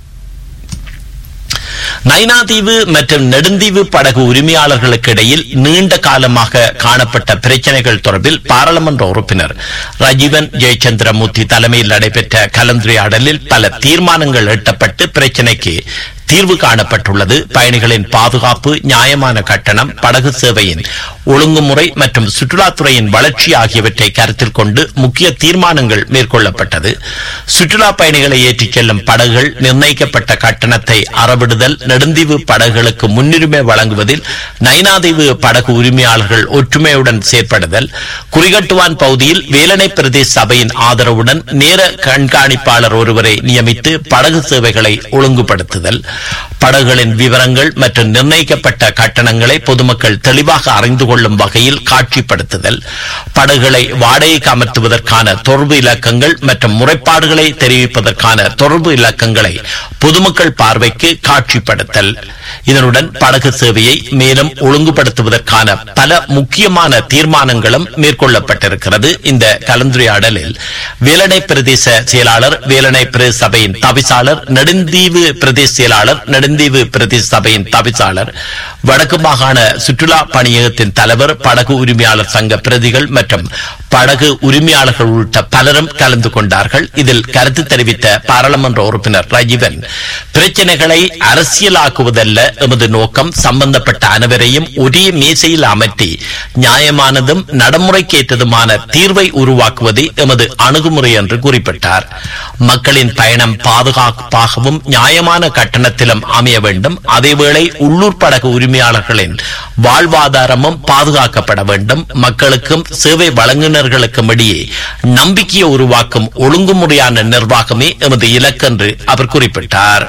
நைனாதீவு மற்றும் நெடுந்தீவு படகு உரிமையாளர்களுக்கு இடையில் நீண்ட காலமாக காணப்பட்ட பிரச்சனைகள் தொடர்பில் பாராளுமன்ற உறுப்பினர் ரஜீவன் ஜெயச்சந்திரமூர்த்தி தலைமையில் நடைபெற்ற கலந்துரையாடலில் பல தீர்மானங்கள் எட்டப்பட்டு பிரச்சனைக்கு தீர்வு காணப்பட்டுள்ளது பயணிகளின் பாதுகாப்பு நியாயமான கட்டணம் படகு சேவையின் ஒழுங்குமுறை மற்றும் சுற்றுலாத்துறையின் வளர்ச்சி ஆகியவற்றை கருத்தில் கொண்டு முக்கிய தீர்மானங்கள் மேற்கொள்ளப்பட்டது சுற்றுலா பயணிகளை ஏற்றிச் செல்லும் படகுகள் நிர்ணயிக்கப்பட்ட கட்டணத்தை அறவிடுதல் நெடுந்தீவு படகுகளுக்கு முன்னுரிமை வழங்குவதில் நைனாதீவு படகு உரிமையாளர்கள் ஒற்றுமையுடன் செயற்படுதல் குறிகட்டுவான் பகுதியில் வேலனை பிரதேச சபையின் ஆதரவுடன் நேர கண்காணிப்பாளர் ஒருவரை நியமித்து படகு சேவைகளை ஒழுங்குபடுத்துதல் படகுகளின் விவரங்கள் மற்றும் நிர்ணயிக்கப்பட்ட கட்டணங்களை பொதுமக்கள் தெளிவாக அறிந்து கொள்ளும் வகையில் காட்சிப்படுத்துதல் படகுகளை வாடகைக்கு அமர்த்துவதற்கான தொடர்பு இலக்கங்கள் மற்றும் முறைப்பாடுகளை தெரிவிப்பதற்கான தொடர்பு இலக்கங்களை பொதுமக்கள் பார்வைக்கு காட்சிப்படுத்தல் இதனுடன் படகு சேவையை மேலும் ஒழுங்குபடுத்துவதற்கான பல முக்கியமான தீர்மானங்களும் மேற்கொள்ளப்பட்டிருக்கிறது இந்த கலந்துரையாடலில் வேலனை பிரதேச செயலாளர் வேலனை பிரதேச சபையின் தவிசாளர் நெடுந்தீவு பிரதேச செயலாளர் நெடுந்தீவு பிரதேச சபையின் தவிசாளர் வடக்கு மாகாண சுற்றுலா பணியகத்தின் தலைவர் படகு உரிமையாளர் சங்க பிரதிகள் மற்றும் படகு உரிமையாளர்கள் உள்ளிட்ட பலரும் கலந்து கொண்டார்கள் இதில் கருத்து தெரிவித்த பாராளுமன்ற உறுப்பினர் ரஜீவன் பிரச்சனைகளை அரசியலாக்குவதல்ல எமது நோக்கம் சம்பந்தப்பட்ட அனைவரையும் ஒரே மேசையில் அமர்த்தி நியாயமானதும் நடைமுறைக்கேற்றதுமான தீர்வை உருவாக்குவதே எமது அணுகுமுறை என்று குறிப்பிட்டார் மக்களின் பயணம் பாதுகாப்பாகவும் நியாயமான கட்டணத்திலும் அமைய வேண்டும் அதேவேளை உள்ளூர் படகு உரிமையாளர்களின் வாழ்வாதாரமும் பாதுகாக்கப்பட வேண்டும் மக்களுக்கும் சேவை வழங்குநர்களுக்கும் இடையே நம்பிக்கையை உருவாக்கும் ஒழுங்குமுறையான நிர்வாகமே எமது இலக்கென்று அவர் குறிப்பிட்டார்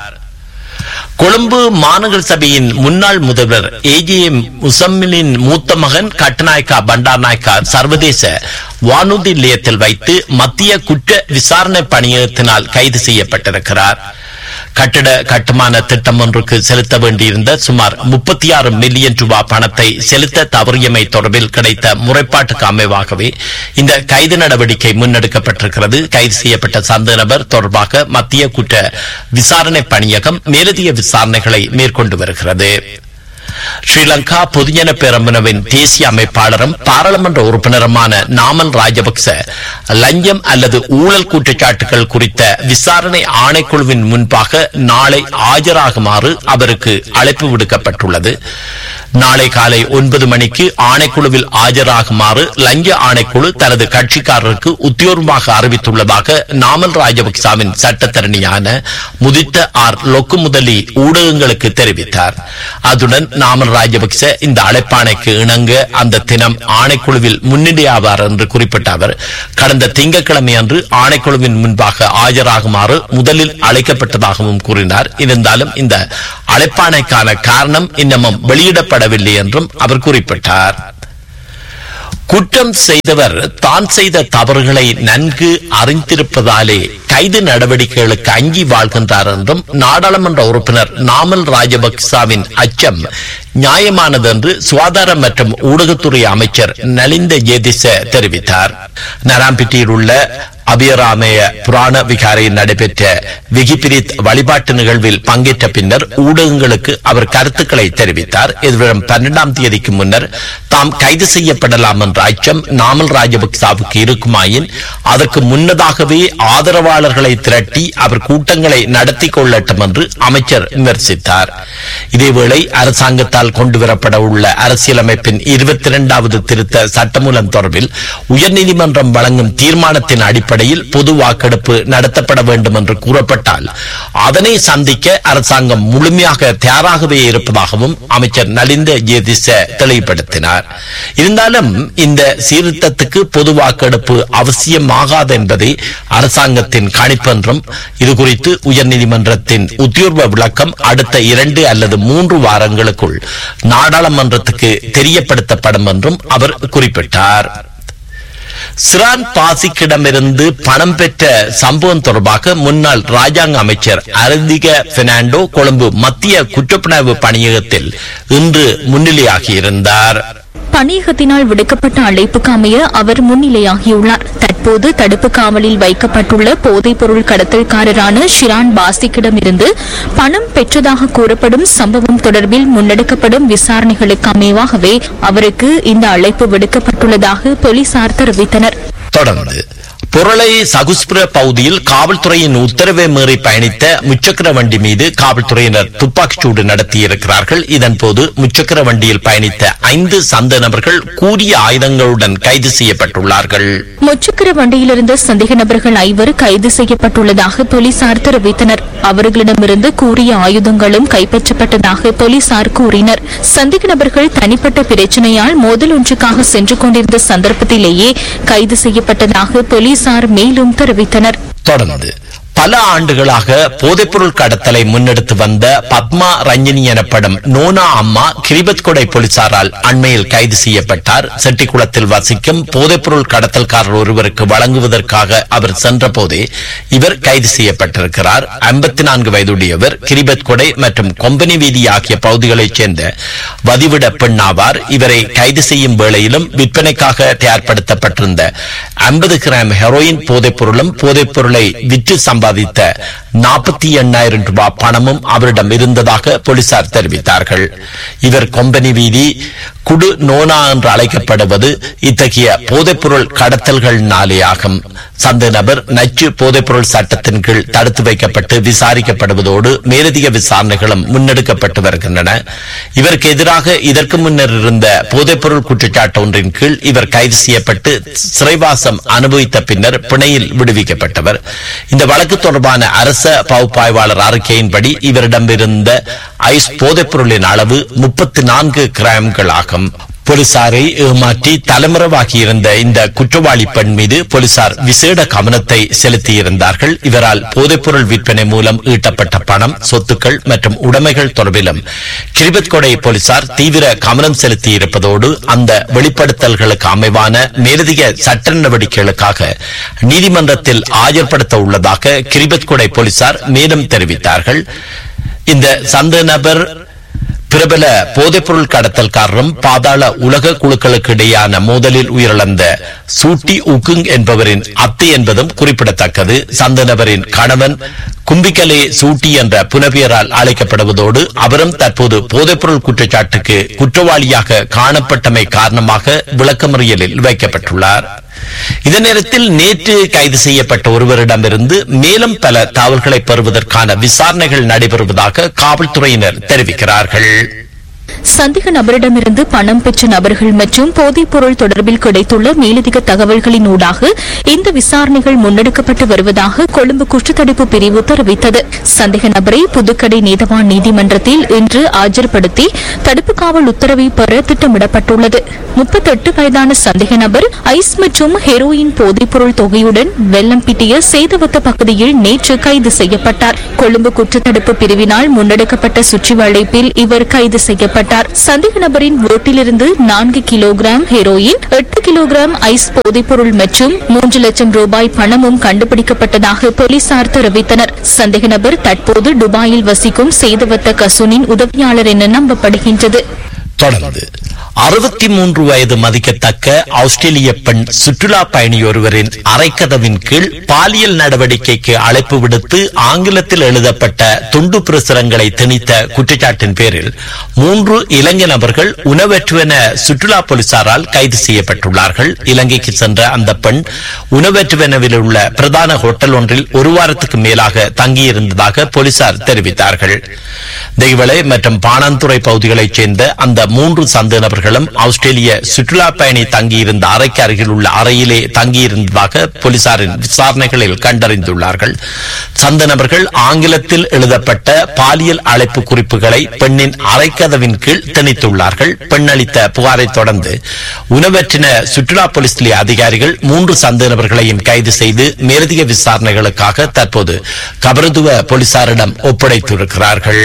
கொழும்பு மாநகர சபையின் முன்னாள் முதல்வர் ஏஜிஎம் முசம்மிலின் மூத்த மகன் கட்டநாயக்கா பண்டார்நாயக்கா சர்வதேச வானூர்தி நிலையத்தில் வைத்து மத்திய குற்ற விசாரணை பணியகத்தினால் கைது செய்யப்பட்டிருக்கிறார் கட்டிட கட்டுமான திட்டம் ஒன்றுக்கு செலுத்த வேண்டியிருந்த சுமார் முப்பத்தி ஆறு மில்லியன் ரூபாய் பணத்தை செலுத்த தவறியமை தொடர்பில் கிடைத்த முறைப்பாட்டுக்கு அமைவாகவே இந்த கைது நடவடிக்கை முன்னெடுக்கப்பட்டிருக்கிறது கைது செய்யப்பட்ட சந்தேக நபர் தொடர்பாக மத்திய குற்ற விசாரணை பணியகம் மேலதிக விசாரணைகளை மேற்கொண்டு வருகிறது ஸ்ரீலங்கா பொதுஜன பேரமுனவின் தேசிய அமைப்பாளரும் பாராளுமன்ற உறுப்பினருமான நாமல் ராஜபக்ச லஞ்சம் அல்லது ஊழல் குற்றச்சாட்டுகள் குறித்த விசாரணை ஆணைக்குழுவின் முன்பாக நாளை ஆஜராகுமாறு அவருக்கு அழைப்பு விடுக்கப்பட்டுள்ளது நாளை காலை ஒன்பது மணிக்கு ஆணைக்குழுவில் ஆஜராகுமாறு லஞ்ச ஆணைக்குழு தனது கட்சிக்காரருக்கு உத்தியோகமாக அறிவித்துள்ளதாக நாமல் ராஜபக்சாவின் சட்டத்தரணியான முதித்த ஆர் லொக்கு முதலி ஊடகங்களுக்கு தெரிவித்தார் அதுடன் நாமல் ராஜபக்ச இந்த அழைப்பாணைக்கு இணங்க அந்த தினம் ஆணைக்குழுவில் முன்னிலையாவார் என்று குறிப்பிட்ட அவர் கடந்த திங்கட்கிழமை அன்று ஆணைக்குழுவின் முன்பாக ஆஜராகுமாறு முதலில் அழைக்கப்பட்டதாகவும் கூறினார் இருந்தாலும் இந்த அழைப்பாணைக்கான காரணம் இன்னமும் வெளியிடப்படவில்லை என்றும் அவர் குறிப்பிட்டார் குற்றம் செய்தவர் தான் செய்த தவறுகளை நன்கு அறிந்திருப்பதாலே கைது நடவடிக்கைகளுக்கு அங்கி வாழ்கின்றார் என்றும் நாடாளுமன்ற உறுப்பினர் நாமல் ராஜபக்சாவின் அச்சம் நியாயமானது என்று சுகாதார மற்றும் ஊடகத்துறை அமைச்சர் நலிந்த ஜேதிச தெரிவித்தார் நராம்பிட்டியில் உள்ள அபியராமய புராண விகாரையில் நடைபெற்ற விகிபிரித் வழிபாட்டு நிகழ்வில் பங்கேற்ற பின்னர் ஊடகங்களுக்கு அவர் கருத்துக்களை தெரிவித்தார் எதிர்வரும் பன்னெண்டாம் தேதிக்கு முன்னர் தாம் கைது செய்யப்படலாம் என்ற அச்சம் நாமல் ராஜபக்சாவுக்கு இருக்குமாயின் அதற்கு முன்னதாகவே ஆதரவாளர்களை திரட்டி அவர் கூட்டங்களை நடத்தி கொள்ளட்டும் என்று அமைச்சர் விமர்சித்தார் இதேவேளை அரசாங்கத்தால் கொண்டுவரப்பட உள்ள அரசியலமைப்பின் இருபத்தி இரண்டாவது திருத்த சட்டமூலம் தொடர்பில் உயர்நீதிமன்றம் வழங்கும் தீர்மானத்தின் அடிப்படையில் பொது வாக்கெடுப்பு நடத்தப்பட வேண்டும் என்று கூறப்பட்டால் அதனை சந்திக்க அரசாங்கம் முழுமையாக தயாராகவே இருப்பதாகவும் அமைச்சர் நலிந்த ஜேதிச தெளிவுபடுத்தினார் இருந்தாலும் இந்த சீர்திருத்தத்துக்கு பொது வாக்கெடுப்பு அவசியமாகாது என்பதே அரசாங்கத்தின் கணிப்பு என்றும் இதுகுறித்து உயர்நீதிமன்றத்தின் உத்தியோர்வ விளக்கம் அடுத்த இரண்டு அல்லது மூன்று வாரங்களுக்குள் நாடாளுமன்றத்துக்கு தெரியப்படுத்தப்படும் என்றும் அவர் குறிப்பிட்டார் சிரான் பாசிக்கிடமிருந்து பணம் பெற்ற சம்பவம் தொடர்பாக முன்னாள் ராஜாங்க அமைச்சர் அரதிக பெர்னாண்டோ கொழும்பு மத்திய குற்றப்புணர்வு பணியகத்தில் இன்று முன்னிலையாகியிருந்தார் பணியகத்தினால் விடுக்கப்பட்ட அழைப்புக்கு அமைய அவர் முன்னிலையாகியுள்ளார் தற்போது தடுப்பு காவலில் வைக்கப்பட்டுள்ள போதைப் பொருள் கடத்தல்காரரான ஷிரான் பாசிக்கிடமிருந்து பணம் பெற்றதாக கூறப்படும் சம்பவம் தொடர்பில் முன்னெடுக்கப்படும் விசாரணைகளுக்கு அமைவாகவே அவருக்கு இந்த அழைப்பு விடுக்கப்பட்டுள்ளதாக போலீசார் தெரிவித்தனர் தொடர்ந்து பொருளை சகுஸ்புர பகுதியில் காவல்துறையின் உத்தரவை மீறி பயணித்த முச்சக்கர வண்டி மீது காவல்துறையினர் துப்பாக்கிச்சூடு நடத்தியிருக்கிறார்கள் இதன்போது முச்சக்கர வண்டியில் பயணித்த ஐந்து சந்த நபர்கள் கூறிய ஆயுதங்களுடன் கைது செய்யப்பட்டுள்ளார்கள் முச்சக்கர வண்டியிலிருந்த சந்தேக நபர்கள் ஐவர் கைது செய்யப்பட்டுள்ளதாக போலீசார் தெரிவித்தனர் அவர்களிடமிருந்து கூறிய ஆயுதங்களும் கைப்பற்றப்பட்டதாக போலீசார் கூறினர் சந்தேக நபர்கள் தனிப்பட்ட பிரச்சனையால் மோதல் ஒன்றுக்காக சென்று கொண்டிருந்த சந்தர்ப்பத்திலேயே கைது செய்யப்பட்டதாக போலீசார் மேலும் தெரிவித்தனர் தொடர்ந்து பல ஆண்டுகளாக போதைப்பொருள் கடத்தலை முன்னெடுத்து வந்த பத்மா ரஞ்சினி எனப்படும் நோனா அம்மா கிரிபத் கொடை போலீசாரால் அண்மையில் கைது செய்யப்பட்டார் செட்டிக்குளத்தில் வசிக்கும் போதைப்பொருள் கடத்தல்காரர் ஒருவருக்கு வழங்குவதற்காக அவர் சென்ற போதே இவர் கைது செய்யப்பட்டிருக்கிறார் ஐம்பத்தி நான்கு வயதுடையவர் கிரிபத் கொடை மற்றும் கொம்பனி வீதி ஆகிய பகுதிகளைச் சேர்ந்த வதிவிட பெண்ணாவார் இவரை கைது செய்யும் வேளையிலும் விற்பனைக்காக தயார்படுத்தப்பட்டிருந்த ஐம்பது கிராம் ஹெரோயின் போதைப் பொருளும் போதைப் பொருளை விற்று சம்பாதித்த நாற்பத்தி எண்ணாயிரம் ரூபாய் பணமும் அவரிடம் இருந்ததாக போலீசார் தெரிவித்தார்கள் இவர் கொம்பனி வீதி குடு நோனா என்று அழைக்கப்படுவது இத்தகைய போதைப்பொருள் கடத்தல்களினாலே ஆகும் சந்த நபர் நச்சு போதைப்பொருள் சட்டத்தின் கீழ் தடுத்து வைக்கப்பட்டு விசாரிக்கப்படுவதோடு மேலதிக விசாரணைகளும் முன்னெடுக்கப்பட்டு வருகின்றன இவருக்கு எதிராக இதற்கு முன்னர் இருந்த போதைப்பொருள் குற்றச்சாட்டு ஒன்றின் கீழ் இவர் கைது செய்யப்பட்டு சிறைவாசம் அனுபவித்த பின்னர் பிணையில் விடுவிக்கப்பட்டவர் இந்த வழக்கு தொடர்பான அரச பகுப்பாய்வாளர் அறிக்கையின்படி இவரிடமிருந்த ஐஸ் போதைப்பொருளின் அளவு முப்பத்தி நான்கு கிராம்கள் ஆகும் போலீசாரை ஏமாற்றி தலைமறைவாகியிருந்த இந்த குற்றவாளி பெண் மீது போலீசார் விசேட கவனத்தை செலுத்தியிருந்தார்கள் இவரால் போதைப்பொருள் விற்பனை மூலம் ஈட்டப்பட்ட பணம் சொத்துக்கள் மற்றும் உடைமைகள் தொடர்பிலும் கிரிபத் கொடை போலீசார் தீவிர கவனம் செலுத்தியிருப்பதோடு அந்த வெளிப்படுத்தல்களுக்கு அமைவான மேலதிக சட்ட நடவடிக்கைகளுக்காக நீதிமன்றத்தில் ஆஜர்படுத்த உள்ளதாக கிரிபத் கொடை போலீசார் மேலும் தெரிவித்தார்கள் இந்த சந்த நபர் பிரபல போதைப்பொருள் கடத்தல்காரரும் பாதாள உலக குழுக்களுக்கு இடையான மோதலில் உயிரிழந்த சூட்டி உக்குங் என்பவரின் அத்தை என்பதும் குறிப்பிடத்தக்கது சந்த நபரின் கணவன் கும்பிக்கலே சூட்டி என்ற புனவியரால் அழைக்கப்படுவதோடு அவரும் தற்போது போதைப்பொருள் குற்றச்சாட்டுக்கு குற்றவாளியாக காணப்பட்டமை காரணமாக விளக்கமறியலில் வைக்கப்பட்டுள்ளார் இதே நேரத்தில் நேற்று கைது செய்யப்பட்ட ஒருவரிடமிருந்து மேலும் பல தகவல்களை பெறுவதற்கான விசாரணைகள் நடைபெறுவதாக காவல்துறையினர் தெரிவிக்கிறார்கள் சந்தேக நபரிடமிருந்து பணம் பெற்ற நபர்கள் மற்றும் போதைப் பொருள் தொடர்பில் கிடைத்துள்ள மேலதிக தகவல்களின் ஊடாக இந்த விசாரணைகள் முன்னெடுக்கப்பட்டு வருவதாக கொழும்பு குற்றத்தடுப்பு பிரிவு தெரிவித்தது சந்தேக நபரை புதுக்கடை நீதவான் நீதிமன்றத்தில் இன்று ஆஜர்படுத்தி தடுப்பு காவல் உத்தரவை பெற திட்டமிடப்பட்டுள்ளது முப்பத்தெட்டு வயதான சந்தேக நபர் ஐஸ் மற்றும் ஹெரோயின் போதைப் பொருள் தொகையுடன் வெள்ளம்பிட்டிய சேதவத்த பகுதியில் நேற்று கைது செய்யப்பட்டார் கொழும்பு குற்றத்தடுப்பு பிரிவினால் முன்னெடுக்கப்பட்ட சுற்றி வளைப்பில் இவர் கைது செய்யப்பட்டார் சந்தேக நபரின் வீட்டிலிருந்து நான்கு கிலோகிராம் ஹெரோயின் எட்டு கிலோகிராம் ஐஸ் போதைப்பொருள் மற்றும் மூன்று லட்சம் ரூபாய் பணமும் கண்டுபிடிக்கப்பட்டதாக போலீசார் தெரிவித்தனர் சந்தேக நபர் தற்போது துபாயில் வசிக்கும் சேதவத்த கசுனின் உதவியாளர் என நம்பப்படுகின்றது தொடர்ந்து அறுபத்தி மூன்று வயது மதிக்கத்தக்க ஆஸ்திரேலிய பெண் சுற்றுலா பயணி ஒருவரின் அரைக்கதவின் கீழ் பாலியல் நடவடிக்கைக்கு அழைப்பு விடுத்து ஆங்கிலத்தில் எழுதப்பட்ட துண்டு பிரசுரங்களை திணித்த குற்றச்சாட்டின் பேரில் மூன்று இலங்கை நபர்கள் உணவற்றுவென சுற்றுலா போலீசாரால் கைது செய்யப்பட்டுள்ளார்கள் இலங்கைக்கு சென்ற அந்த பெண் உணவற்றுவெனவில் உள்ள பிரதான ஹோட்டல் ஒன்றில் ஒரு வாரத்துக்கு மேலாக தங்கியிருந்ததாக போலீசார் தெரிவித்தார்கள் தெய்வளை மற்றும் பாணந்துறை பகுதிகளைச் சேர்ந்த அந்த மூன்று சந்த நபர்களும் ஆஸ்திரேலிய சுற்றுலா பயணி தங்கியிருந்த அறைக்கு அருகில் உள்ள அறையிலே தங்கியிருந்ததாக போலீசாரின் விசாரணைகளில் கண்டறிந்துள்ளார்கள் சந்த நபர்கள் ஆங்கிலத்தில் எழுதப்பட்ட பாலியல் அழைப்பு குறிப்புகளை பெண்ணின் அரைக்கதவின் கீழ் திணித்துள்ளார்கள் பெண் அளித்த புகாரை தொடர்ந்து உணவற்றின சுற்றுலா போலீஸ் நிலைய அதிகாரிகள் மூன்று சந்த நபர்களையும் கைது செய்து மேலதிக விசாரணைகளுக்காக தற்போது கபரதுவ போலீசாரிடம் ஒப்படைத்திருக்கிறார்கள்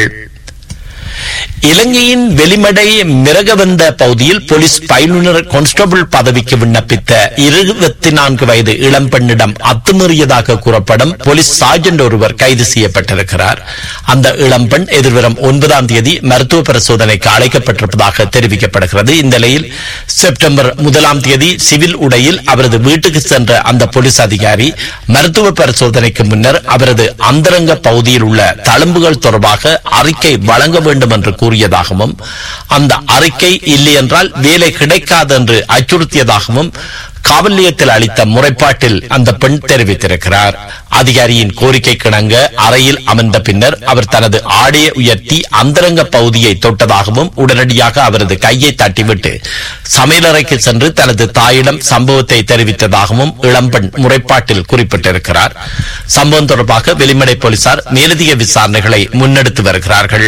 இலங்கையின் வெளிமடை மிரகவந்த பகுதியில் போலீஸ் பயிலுனர் கான்ஸ்டபிள் பதவிக்கு விண்ணப்பித்த இருபத்தி நான்கு வயது இளம்பெண்ணிடம் அத்துமீறியதாக கூறப்படும் போலீஸ் சார்ஜென்ட் ஒருவர் கைது செய்யப்பட்டிருக்கிறார் அந்த இளம்பெண் எதிர்வரும் ஒன்பதாம் தேதி மருத்துவ பரிசோதனைக்கு அழைக்கப்பட்டிருப்பதாக தெரிவிக்கப்படுகிறது இந்த நிலையில் செப்டம்பர் முதலாம் தேதி சிவில் உடையில் அவரது வீட்டுக்கு சென்ற அந்த போலீஸ் அதிகாரி மருத்துவ பரிசோதனைக்கு முன்னர் அவரது அந்தரங்க பகுதியில் உள்ள தழும்புகள் தொடர்பாக அறிக்கை வழங்க வேண்டும் என்று கூறியதாகவும் அந்த அறிக்கை இல்லை என்றால் வேலை கிடைக்காது என்று அச்சுறுத்தியதாகவும் காவல் நிலையத்தில் அளித்த முறைப்பாட்டில் அந்த பெண் தெரிவித்திருக்கிறார் அதிகாரியின் கோரிக்கை கிணங்க அறையில் அமர்ந்த பின்னர் அவர் தனது ஆடையை உயர்த்தி அந்தரங்க பகுதியை தொட்டதாகவும் உடனடியாக அவரது கையை தட்டிவிட்டு சமையலறைக்கு சென்று தனது தாயிடம் சம்பவத்தை தெரிவித்ததாகவும் இளம்பெண் முறைப்பாட்டில் குறிப்பிட்டிருக்கிறார் சம்பவம் தொடர்பாக வெளிமடை போலீசார் மேலதிக விசாரணைகளை முன்னெடுத்து வருகிறார்கள்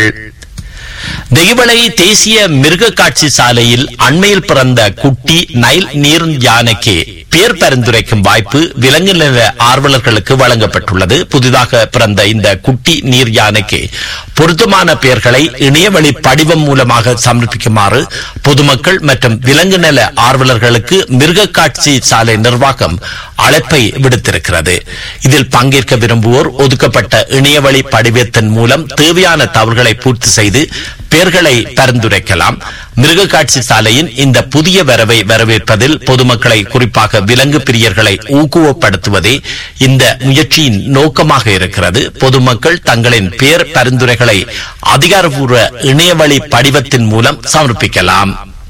தெய்வளை தேசிய மிருக காட்சி சாலையில் அண்மையில் பிறந்த குட்டி நைல் நீர் யானைக்கு பேர் பரிந்துரைக்கும் வாய்ப்பு விலங்கு நில ஆர்வலர்களுக்கு வழங்கப்பட்டுள்ளது புதிதாக பிறந்த இந்த குட்டி நீர் யானைக்கு பொருத்தமான பெயர்களை இணையவழி படிவம் மூலமாக சமர்ப்பிக்குமாறு பொதுமக்கள் மற்றும் விலங்கு நல ஆர்வலர்களுக்கு மிருக காட்சி சாலை நிர்வாகம் அழைப்பை விடுத்திருக்கிறது இதில் பங்கேற்க விரும்புவோர் ஒதுக்கப்பட்ட இணையவழி படிவத்தின் மூலம் தேவையான தவறுகளை பூர்த்தி செய்து பெயர்களை பரிந்துரைக்கலாம் மிருக காட்சி சாலையின் இந்த புதிய வரவை வரவேற்பதில் பொதுமக்களை குறிப்பாக விலங்கு பிரியர்களை ஊக்குவப்படுத்துவதே இந்த முயற்சியின் நோக்கமாக இருக்கிறது பொதுமக்கள் தங்களின் பெயர் பரிந்துரைகளை அதிகாரப்பூர்வ இணையவழி படிவத்தின் மூலம் சமர்ப்பிக்கலாம்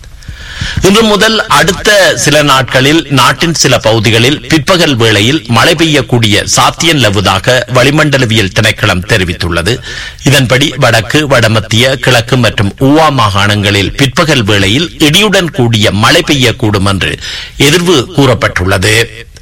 இன்று முதல் அடுத்த சில நாட்களில் நாட்டின் சில பகுதிகளில் பிற்பகல் வேளையில் மழை பெய்யக்கூடிய சாத்தியம் லவுதாக வளிமண்டலவியல் திணைக்களம் தெரிவித்துள்ளது இதன்படி வடக்கு வடமத்திய கிழக்கு மற்றும் ஊவா மாகாணங்களில் பிற்பகல் வேளையில் இடியுடன் கூடிய மழை பெய்யக்கூடும் என்று எதிர்வு கூறப்பட்டுள்ளது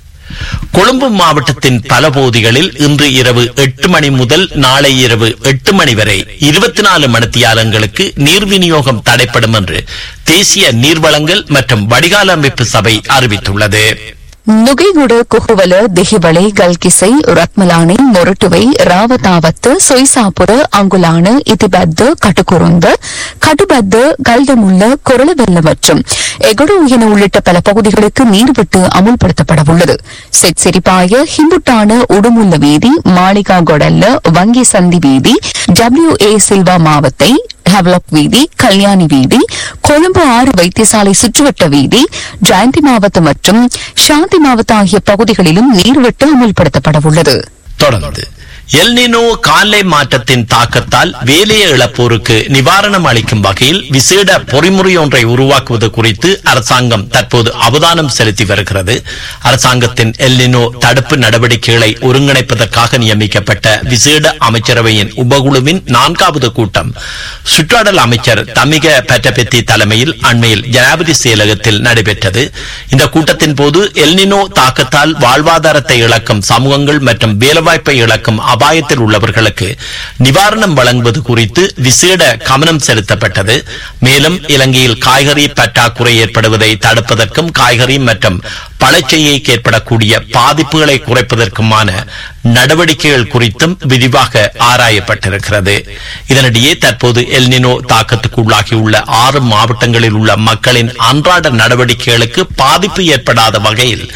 கொழும்பு மாவட்டத்தின் பல பகுதிகளில் இன்று இரவு எட்டு மணி முதல் நாளை இரவு எட்டு மணி வரை இருபத்தி நாலு மணித்தியாலங்களுக்கு நீர் விநியோகம் தடைப்படும் என்று தேசிய நீர்வளங்கள் மற்றும் வடிகால் அமைப்பு சபை அறிவித்துள்ளது ನುಗೈಗುಡ ಕುಹುವಲ ದಿಹಿಬಳೆ ಗಲ್ಕಿಸೈ ರತ್ಮಲಾಣಿ ಮೊರಟುವೈ ರಾವತಾವತ್ ಸೊಯ್ಸಾಪುರ ಅಂಗುಲಾಣ இதிபத்த கட்டுக்குருந்த கட்டுபத்த கல்தமுள்ள குரளவெல்ல மற்றும் எகடு என உள்ளிட்ட பல பகுதிகளுக்கு நீர்விட்டு அமுல்படுத்தப்பட உள்ளது செட்சிரிப்பாய ஹிம்புட்டான உடுமுல்ல வீதி மாளிகா கொடல்ல வங்கி சந்தி வீதி டபிள்யூ ஏ சில்வா மாவத்தை ஹவ்லாக் வீதி கல்யாணி வீதி கொழும்பு ஆறு வைத்தியசாலை சுற்றுவட்ட வீதி ஜாயந்தி மாவட்டம் மற்றும் சாந்தி மாவட்டம் ஆகிய பகுதிகளிலும் நீர்வெட்டு அமல்படுத்தப்பட உள்ளது தொடர்ந்து எல்னினோ காலை மாற்றத்தின் தாக்கத்தால் வேலையை இழப்போருக்கு நிவாரணம் அளிக்கும் வகையில் விசேட பொறிமுறை ஒன்றை உருவாக்குவது குறித்து அரசாங்கம் தற்போது அவதானம் செலுத்தி வருகிறது அரசாங்கத்தின் எல்னினோ தடுப்பு நடவடிக்கைகளை ஒருங்கிணைப்பதற்காக நியமிக்கப்பட்ட விசேட அமைச்சரவையின் உபகுழுவின் நான்காவது கூட்டம் சுற்றாடல் அமைச்சர் தமிக பட்டபெத்தி தலைமையில் அண்மையில் ஜனாதிபதி செயலகத்தில் நடைபெற்றது இந்த கூட்டத்தின் போது எல்னினோ தாக்கத்தால் வாழ்வாதாரத்தை இழக்கும் சமூகங்கள் மற்றும் வேலைவாய்ப்பை இழக்கும் அபாயத்தில் உள்ளவர்களுக்கு நிவாரணம் வழங்குவது குறித்து விசேட கவனம் செலுத்தப்பட்டது மேலும் இலங்கையில் காய்கறி பற்றாக்குறை ஏற்படுவதை தடுப்பதற்கும் காய்கறி மற்றும் பழச்செய்கைக்கு ஏற்படக்கூடிய பாதிப்புகளை குறைப்பதற்குமான நடவடிக்கைகள் குறித்தும் விரிவாக ஆராயப்பட்டிருக்கிறது இதனிடையே தற்போது எல்னினோ தாக்கத்துக்கு உள்ளாகியுள்ள ஆறு மாவட்டங்களில் உள்ள மக்களின் அன்றாட நடவடிக்கைகளுக்கு பாதிப்பு ஏற்படாத வகையில்